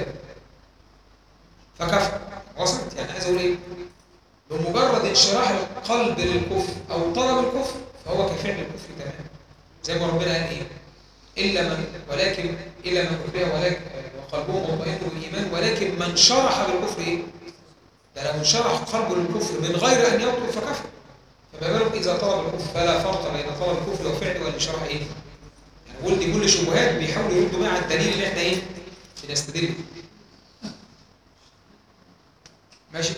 فكفر وصلت يعني عايز اقول ايه؟ بمجرد انشراح القلب للكفر او طلب الكفر فهو كفعل الكفر تماما زي ما ربنا قال ايه الا من ولكن الا من اكره ولكن وقلبه مطمئن بالايمان ولكن من شرح بالكفر ايه ده لو انشرح قلبه للكفر من غير ان يطلب فكفر فما بالك اذا طلب الكفر فلا فرق بين طلب الكفر وفعله والانشراح ايه يعني بقول دي كل شبهات بيحاولوا يردوا بيها على الدليل اللي احنا ايه بنستدل بيه ماشي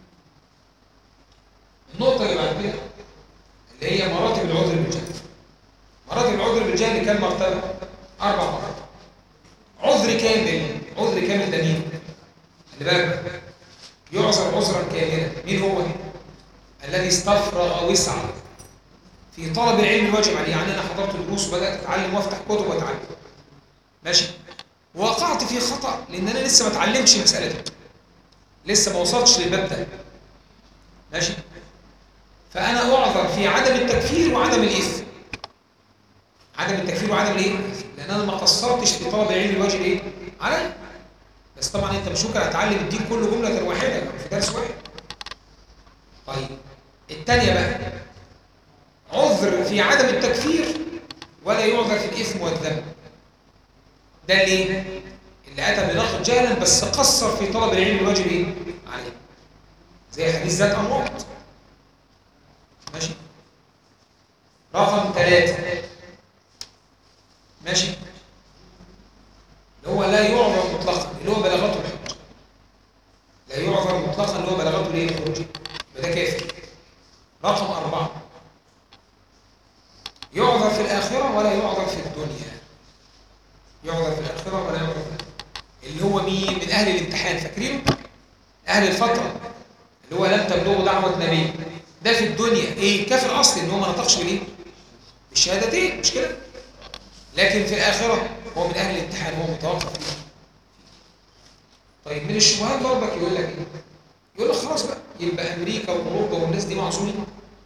النقطة اللي بعد كده اللي هي مراتب العذر بالجهل مراتب العذر بالجهل كام مرتبة؟ أربع مراتب عذر كامل عذر كامل ده مين؟ خلي بالك يعذر عذرا كاملا مين هو؟ الذي استفرغ وسعا في طلب العلم الواجب عليه يعني أنا حضرت دروس وبدأت أتعلم وأفتح كتب وأتعلم ماشي؟ وقعت في خطأ لأن أنا لسه ما اتعلمتش المسألة دي لسه ما وصلتش للباب ده ماشي؟ فأنا أعذر في عدم التكفير وعدم الإثم عدم التكفير وعدم الإيه؟ لأن أنا ما قصرتش في طلب العلم الواجب إيه؟ علي بس طبعا أنت مش ممكن هتعلم الدين كله جملة واحدة في درس واحد طيب الثانية بقى عذر في عدم التكفير ولا يعذر في الإثم والذنب ده ليه؟ اللي أتى بنقد جهلا بس قصر في طلب العلم الواجب إيه؟ عليه زي حديث ذات أموات ماشي رقم ثلاثة ماشي اللي هو لا يعذر مطلقا اللي هو بلاغته الحج لا يعذر مطلقا اللي هو بلاغته ليه الحج يبقى ده كافر رقم أربعة يعذر في الآخرة ولا يعذر في الدنيا يعذر في الآخرة ولا يعذر في الدنيا اللي هو مين من أهل الامتحان فاكرينه أهل الفترة اللي هو لم تبلغوا دعوة نبي ده في الدنيا ايه كافر اصلي ان هو ما نطقش بالايه بالشهادتين مش كده لكن في الاخره هو من اهل الامتحان هو متوقف فيه طيب من الشبهات برضك يقول لك ايه يقول لك خلاص بقى يبقى امريكا واوروبا والناس دي معصومين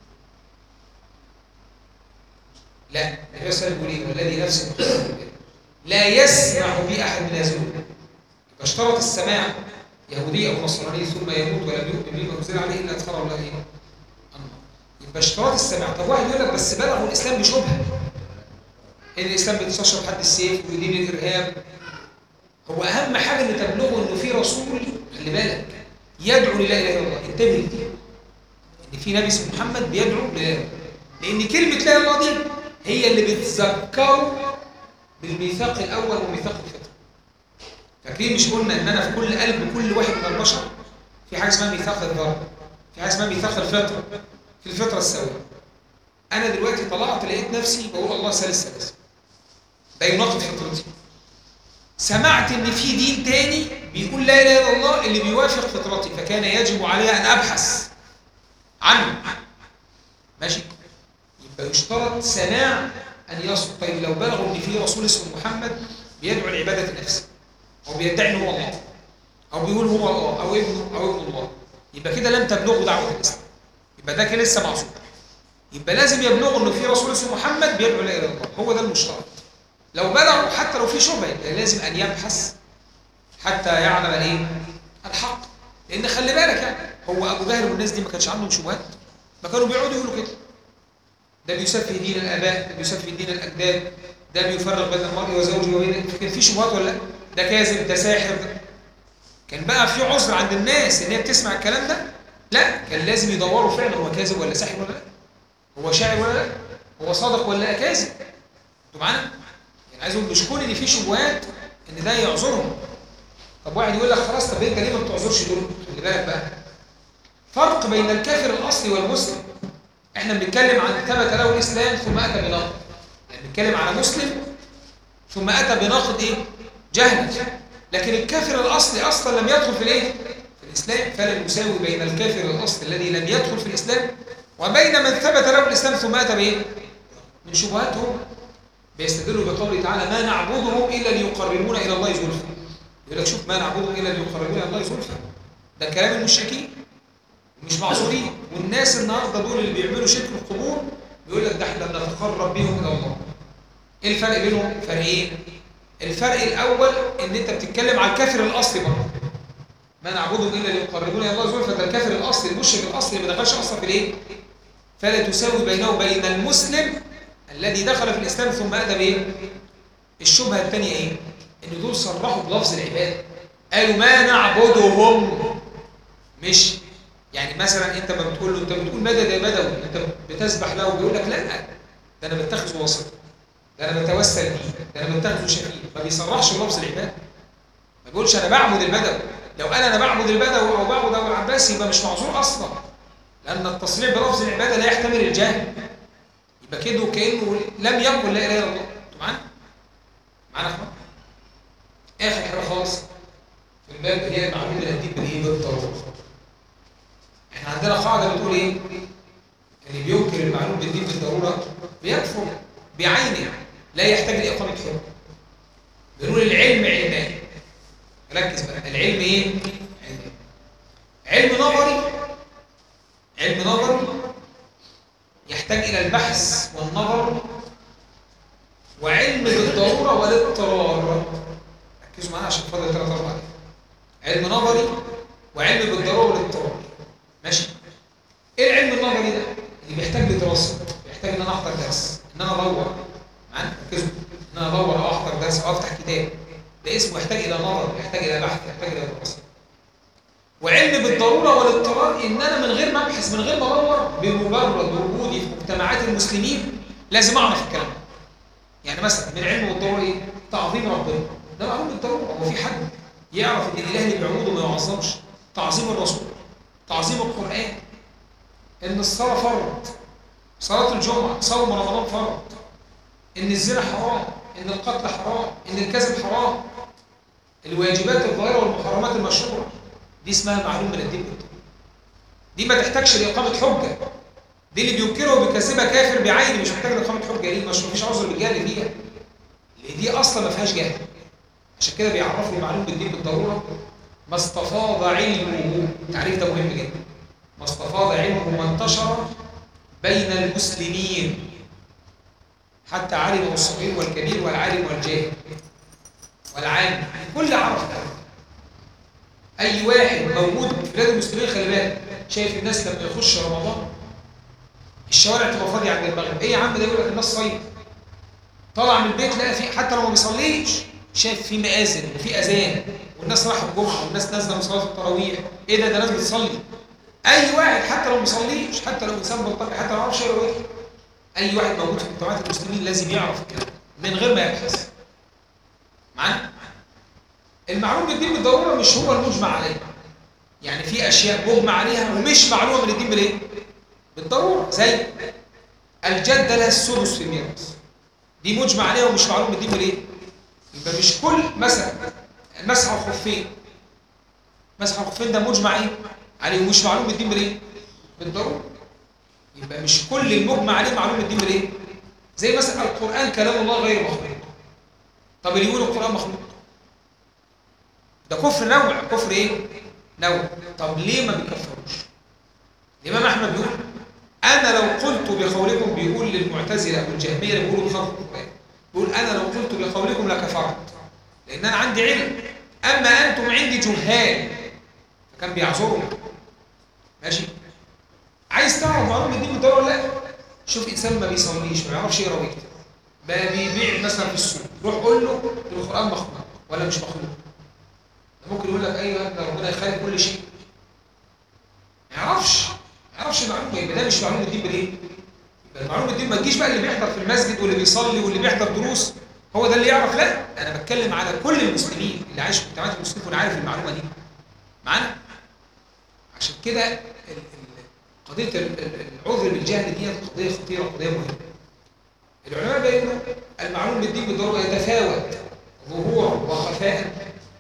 لا النبي صلى الله عليه وسلم يقول ايه والذي نفسي مخلوق لا يسمع بي احد من هذول يبقى اشترط السماع يهودي او نصراني ثم يموت ولم يؤمن بما انزل عليه الا ادخله الله ايه يبقى اشتراط السماع طب واحد يقول لك بس بلغوا الاسلام بشبهه ان الاسلام بيستشرب حد السيف ودين الارهاب هو اهم حاجه اللي تبلغه انه في رسول خلي بالك يدعو للا اله الا الله انتبه لدي ان في نبي اسمه محمد بيدعو للا اله الا الله لان كلمه لا اله الا الله دي هي اللي بتذكره بالميثاق الاول وميثاق الفطره فاكرين مش قلنا ان انا في كل قلب كل واحد من البشر في حاجه اسمها ميثاق الذره في حاجه اسمها ميثاق الفطره في الفطرة السوية أنا دلوقتي طلعت لقيت نفسي بقول الله ثالث ثالث ده يناقض فطرتي سمعت ان في دين تاني بيقول لا اله الا الله اللي بيوافق فطرتي فكان يجب علي ان ابحث عنه ماشي يبقى يشترط سماع ان يصل طيب لو بلغوا ان في رسول اسمه محمد بيدعو لعباده نفسه او بيدعي ان هو الله او بيقول هو الله او ابنه او ابن الله يبقى كده لم تبلغه دعوه الاسلام يبقى ده كده لسه معصوم يبقى لازم يبلغوا انه في رسول اسمه محمد بيدعو لا اله الا الله هو ده المشترط لو بلغوا حتى لو في شبهه يبقى لازم ان يبحث حتى يعلم الايه الحق لان خلي بالك يعني هو ابو جهل والناس دي ما كانش عندهم شبهات ما كانوا بيقعدوا يقولوا كده ده بيسفه دين الاباء ده بيسفه دين الاجداد ده بيفرق بين المرء وزوجه وبين كان في شبهات ولا لا ده كاذب ده ساحر ده كان بقى في عذر عند الناس ان هي بتسمع الكلام ده لا كان لازم يدوروا فعلا هو كاذب ولا ساحر ولا لا هو شاعر ولا لا هو صادق ولا لا كاذب انتوا معانا يعني عايز اقول مش كون ان في شبهات ان ده يعذرهم طب واحد يقول لك خلاص طب انت ليه ما بتعذرش دول خلي بالك بقى فرق بين الكافر الاصلي والمسلم احنا بنتكلم عن ثبت له الاسلام ثم اتى بناقض يعني بنتكلم على مسلم ثم اتى بناقض ايه جهل لكن الكافر الاصلي اصلا لم يدخل في الايه في الاسلام فلا المساوي بين الكافر الاصلي الذي لم يدخل في الاسلام وبين من ثبت له الاسلام ثم اتى بايه من شبهاتهم بيستدلوا بقوله تعالى ما نعبدهم الا ليقربونا الى الله زلفى يقول لك شوف ما نعبدهم الا ليقربونا الى الله زلفى ده كلام المشركين مش معذورين والناس النهارده دول اللي بيعملوا شرك القبور بيقول لك ده احنا بنتقرب بيهم الى الله ايه الفرق بينهم فرقين الفرق الاول ان انت بتتكلم على الكافر الاصلي برضه ما نعبدهم الا ليقربونا الى الله زلفى ده الكافر الاصلي المشرك الاصلي اللي ما دخلش اصلا في الايه فلا تساوي بينه وبين المسلم الذي دخل في الاسلام ثم اتى بايه الشبهه الثانيه ايه ان دول صرحوا بلفظ العباده قالوا ما نعبدهم مش يعني مثلا انت ما بتقول له انت بتقول مدد يا بدوي انت بتسبح له بيقول لك لا ده انا بتخذه وسط ده انا بتوسل بيه ده انا بتخذه شفيع ما بيصرحش بلفظ العباده ما بيقولش انا بعبد البدوي لو قال انا بعبد البدوي او بعبد ابو العباس يبقى مش معذور اصلا لان التصريح بلفظ العباده لا يحتمل الجهل يبقى كده كانه لم يقل لا اله الا الله انتوا معانا معانا يا اخوان اخر حاجه خالص في الباب هي المعلومه اللي هتجيب بالايه بالضروره احنا عندنا قاعده بتقول ايه اللي بينكر المعلوم بالدين بالضروره بيكفر بعينه لا يحتاج لاقامه حكم بنقول العلم علمان ركز بقى العلم ايه علمان علم نظري علم نظري يحتاج الى البحث والنظر وعلم بالضروره والاضطرار ركزوا معايا عشان فاضل ثلاث اربع دقايق علم نظري وعلم بالضروره والاضطرار ماشي ايه العلم النظري ده اللي بيحتاج لدراسه بيحتاج ان انا احضر درس ان انا ادور معانا ركزوا ان انا ادور او احضر درس او افتح كتاب ده اسمه يحتاج الى نظر يحتاج الى بحث يحتاج الى دراسه وعلم بالضروره والاضطرار ان انا من غير ما ابحث من غير ما ادور بمجرد وجودي في مجتمعات المسلمين لازم اعرف الكلام ده يعني مثلا من علم بالضروره ايه تعظيم ربنا ده معلوم بالضروره هو في حد يعرف ان الاله اللي بيعبده ما يعظمش تعظيم الرسول تعظيم القرآن إن الصلاة فرض صلاة الجمعة صوم رمضان فرض إن الزنا حرام إن القتل حرام إن الكذب حرام الواجبات الظاهرة والمحرمات المشروعة دي اسمها معلوم من الدين بالضبط دي ما تحتاجش لإقامة حجة دي اللي بينكرها وبيكذبها كافر بعينه مش محتاج لإقامة حجة ليه مش مفيش عذر بالجهل فيها لأن دي أصلا ما فيهاش جهل عشان كده بيعرفوا المعلوم بالدين بالضرورة ما استفاض علمه التعريف ده مهم جدا ما استفاض علمه وانتشر بين المسلمين حتى علم الصغير والكبير والعالم والجاهل والعام كل عرف ده اي واحد موجود في بلاد المسلمين خلي بالك شايف الناس لما يخش رمضان الشوارع تبقى فاضيه عند المغرب ايه يا عم ده يقول لك الناس صايم طلع من البيت لقى في حتى لو ما بيصليش شايف في مآذن وفي اذان والناس رايحه الجمعه والناس نازله من صلاه التراويح ايه ده ده ناس بتصلي اي واحد حتى لو ما بيصليش حتى لو انسان بلطجي حتى لو ما يعرفش يقرا ايه اي واحد موجود في مجتمعات المسلمين لازم يعرف الكلام من غير ما يبحث معانا المعلوم بالدين بالضروره مش هو المجمع عليه يعني في اشياء مجمع عليها ومش معلومه من الدين بالايه بالضروره زي الجده لها السدس في الميراث دي مجمع عليها ومش معلوم بالدين بالايه يبقى مش كل مثلا المسح على الخفين مسح على الخفين ده مجمع ايه عليه ومش معلوم بالدين بالايه بالضروره يبقى مش كل المجمع عليه معلوم بالدين بالايه زي مثلا القران كلام الله غير مخلوق طب اللي يقول القران مخلوق ده كفر نوع كفر ايه نوع طب ليه ما بيكفروش الامام احمد بيقول انا لو قلت بقولكم بيقول للمعتزله والجهميه اللي بيقولوا بخلق القران بيقول انا لو قلت بقولكم لكفرت لان انا عندي علم اما انتم عندي جهال فكان بيعذرهم ماشي عايز تعرف معلومه الدين بالضروره ولا لا شوف انسان ما بيصليش ما يعرفش يقرا ويكتب بقى بيبيع مثلا في السوق روح قول له القران مخلوق ولا مش مخلوق ممكن يقول لك ايوه ده ربنا يخلق كل شيء ما يعرفش ما يعرفش المعلومه يبقى ده مش معلومه الدين بالايه؟ يبقى المعلومه الدين ما تجيش بقى اللي بيحضر في المسجد واللي بيصلي واللي بيحضر دروس هو ده اللي يعرف لا انا بتكلم على كل المسلمين اللي عايش في مجتمعات المسلمين يكون عارف المعلومه دي معانا عشان كده ال- ال- قضيه ال- ال- العذر بالجهل دي قضيه خطيره قضيه مهمه العلماء بيقولوا المعلوم بالدين بالضروره يتفاوت ظهورا وخفاء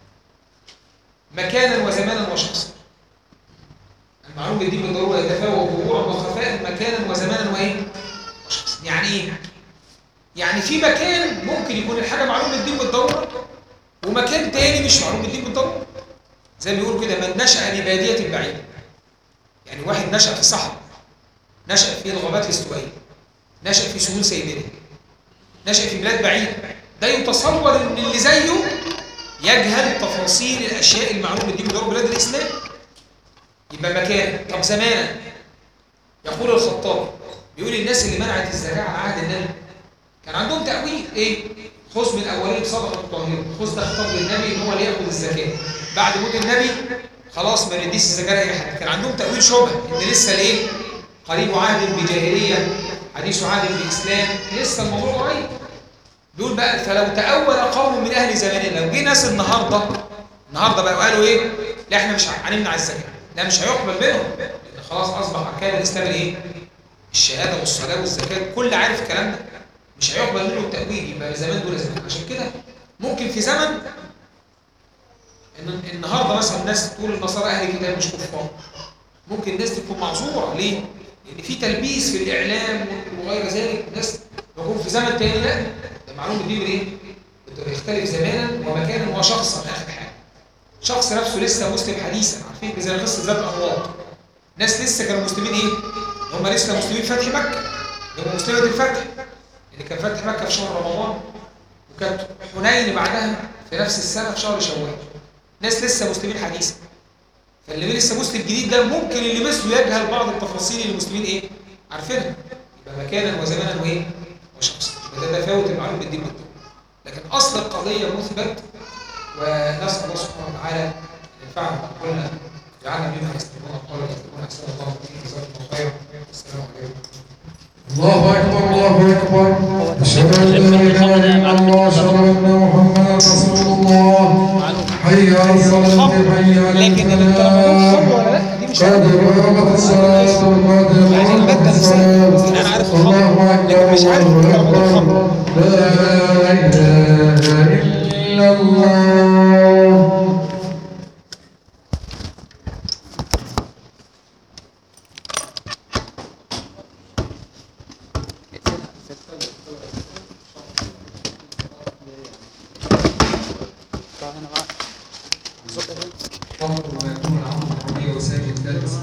مكانا وزمانا وشخصا المعلوم بالدين بالضروره يتفاوت ظهورا وخفاء مكانا وزمانا وايه وشخصا يعني ايه يعني في مكان ممكن يكون الحاجه معلوم بالدين بالضروره ومكان تاني مش معلوم بالدين بالضروره زي ما بيقولوا كده من نشأ لبادية بعيدة يعني واحد نشأ في صحراء نشأ في الغابات الاستوائية نشأ في سهول سيبيريا نشأ في بلاد بعيدة ده يتصور ان اللي زيه يجهل تفاصيل الاشياء المعلومه بالدين بدور بلاد الاسلام يبقى مكان طب زمانا يقول الخطابي بيقول الناس اللي منعت الزكاه على عهد النبي كان عندهم تاويل ايه خذ من اولهم صدقه الطاهره خذ ده خطاب للنبي ان هو اللي ياخذ الزكاه بعد موت النبي خلاص ما نديش الزكاه لاي حد كان عندهم تاويل شبه ان لسه الايه قريب عهد بجاهليه حديث عهد باسلام لسه الموضوع قريب بيقول بقى فلو تأول قوم من أهل زماننا لو جه ناس النهارده النهارده بقى قالوا إيه؟ لا إحنا مش هنمنع الزكاة، لا مش هيقبل منهم لأن خلاص أصبح أركان الإسلام الإيه؟ الشهادة والصلاة والزكاة كل عارف الكلام ده مش هيقبل منه التأويل يبقى زمان دول زمان عشان كده ممكن في زمن إن النهارده مثلا الناس تقول النصارى أهل كتاب مش كفار ممكن الناس تكون معذورة ليه؟ لأن في تلبيس في الإعلام وغير ذلك الناس يكون في زمن تاني لا ده معلوم دي بالايه؟ بيختلف زمانا ومكانا وشخصا اخر حاجه. شخص نفسه لسه مسلم حديثا عارفين زي قصه ذات الانواط. ناس لسه كانوا مسلمين ايه؟ هم لسه مسلمين فتح مكه. هم مسلمه الفتح اللي كان فتح مكه في شهر رمضان وكانت حنين بعدها في نفس السنه في شهر شوال. ناس لسه مسلمين حديثا. فاللي لسه مسلم جديد ده ممكن اللي مثله يجهل بعض التفاصيل اللي المسلمين ايه؟ عارفينها. يبقى مكانا وزمانا وايه؟ وشخصا. وده تفاوت المعلوم بالدين بالدين لكن اصل القضيه مثبت ونسال الله سبحانه وتعالى ان ينفعنا بقولنا جعلنا مما يستمعون قولا يتبعون احسن الله فيكم جزاكم الله خيرا والسلام عليكم الله أكبر الله أكبر أشهد أن لا إله إلا الله أشهد أن محمدا رسول الله حي على الصلاة حي على لكن الكلام ده ولا لا دي مش قد قامت الصلاة قد يعني قامت المادة نفسها. الصلاة أنا عارف الخمر، الله أكبر لكن مش عارف الله الكلام ده أكبر لا إله إلا الله فضل ما يكون العمل الربيع وساجد ثالث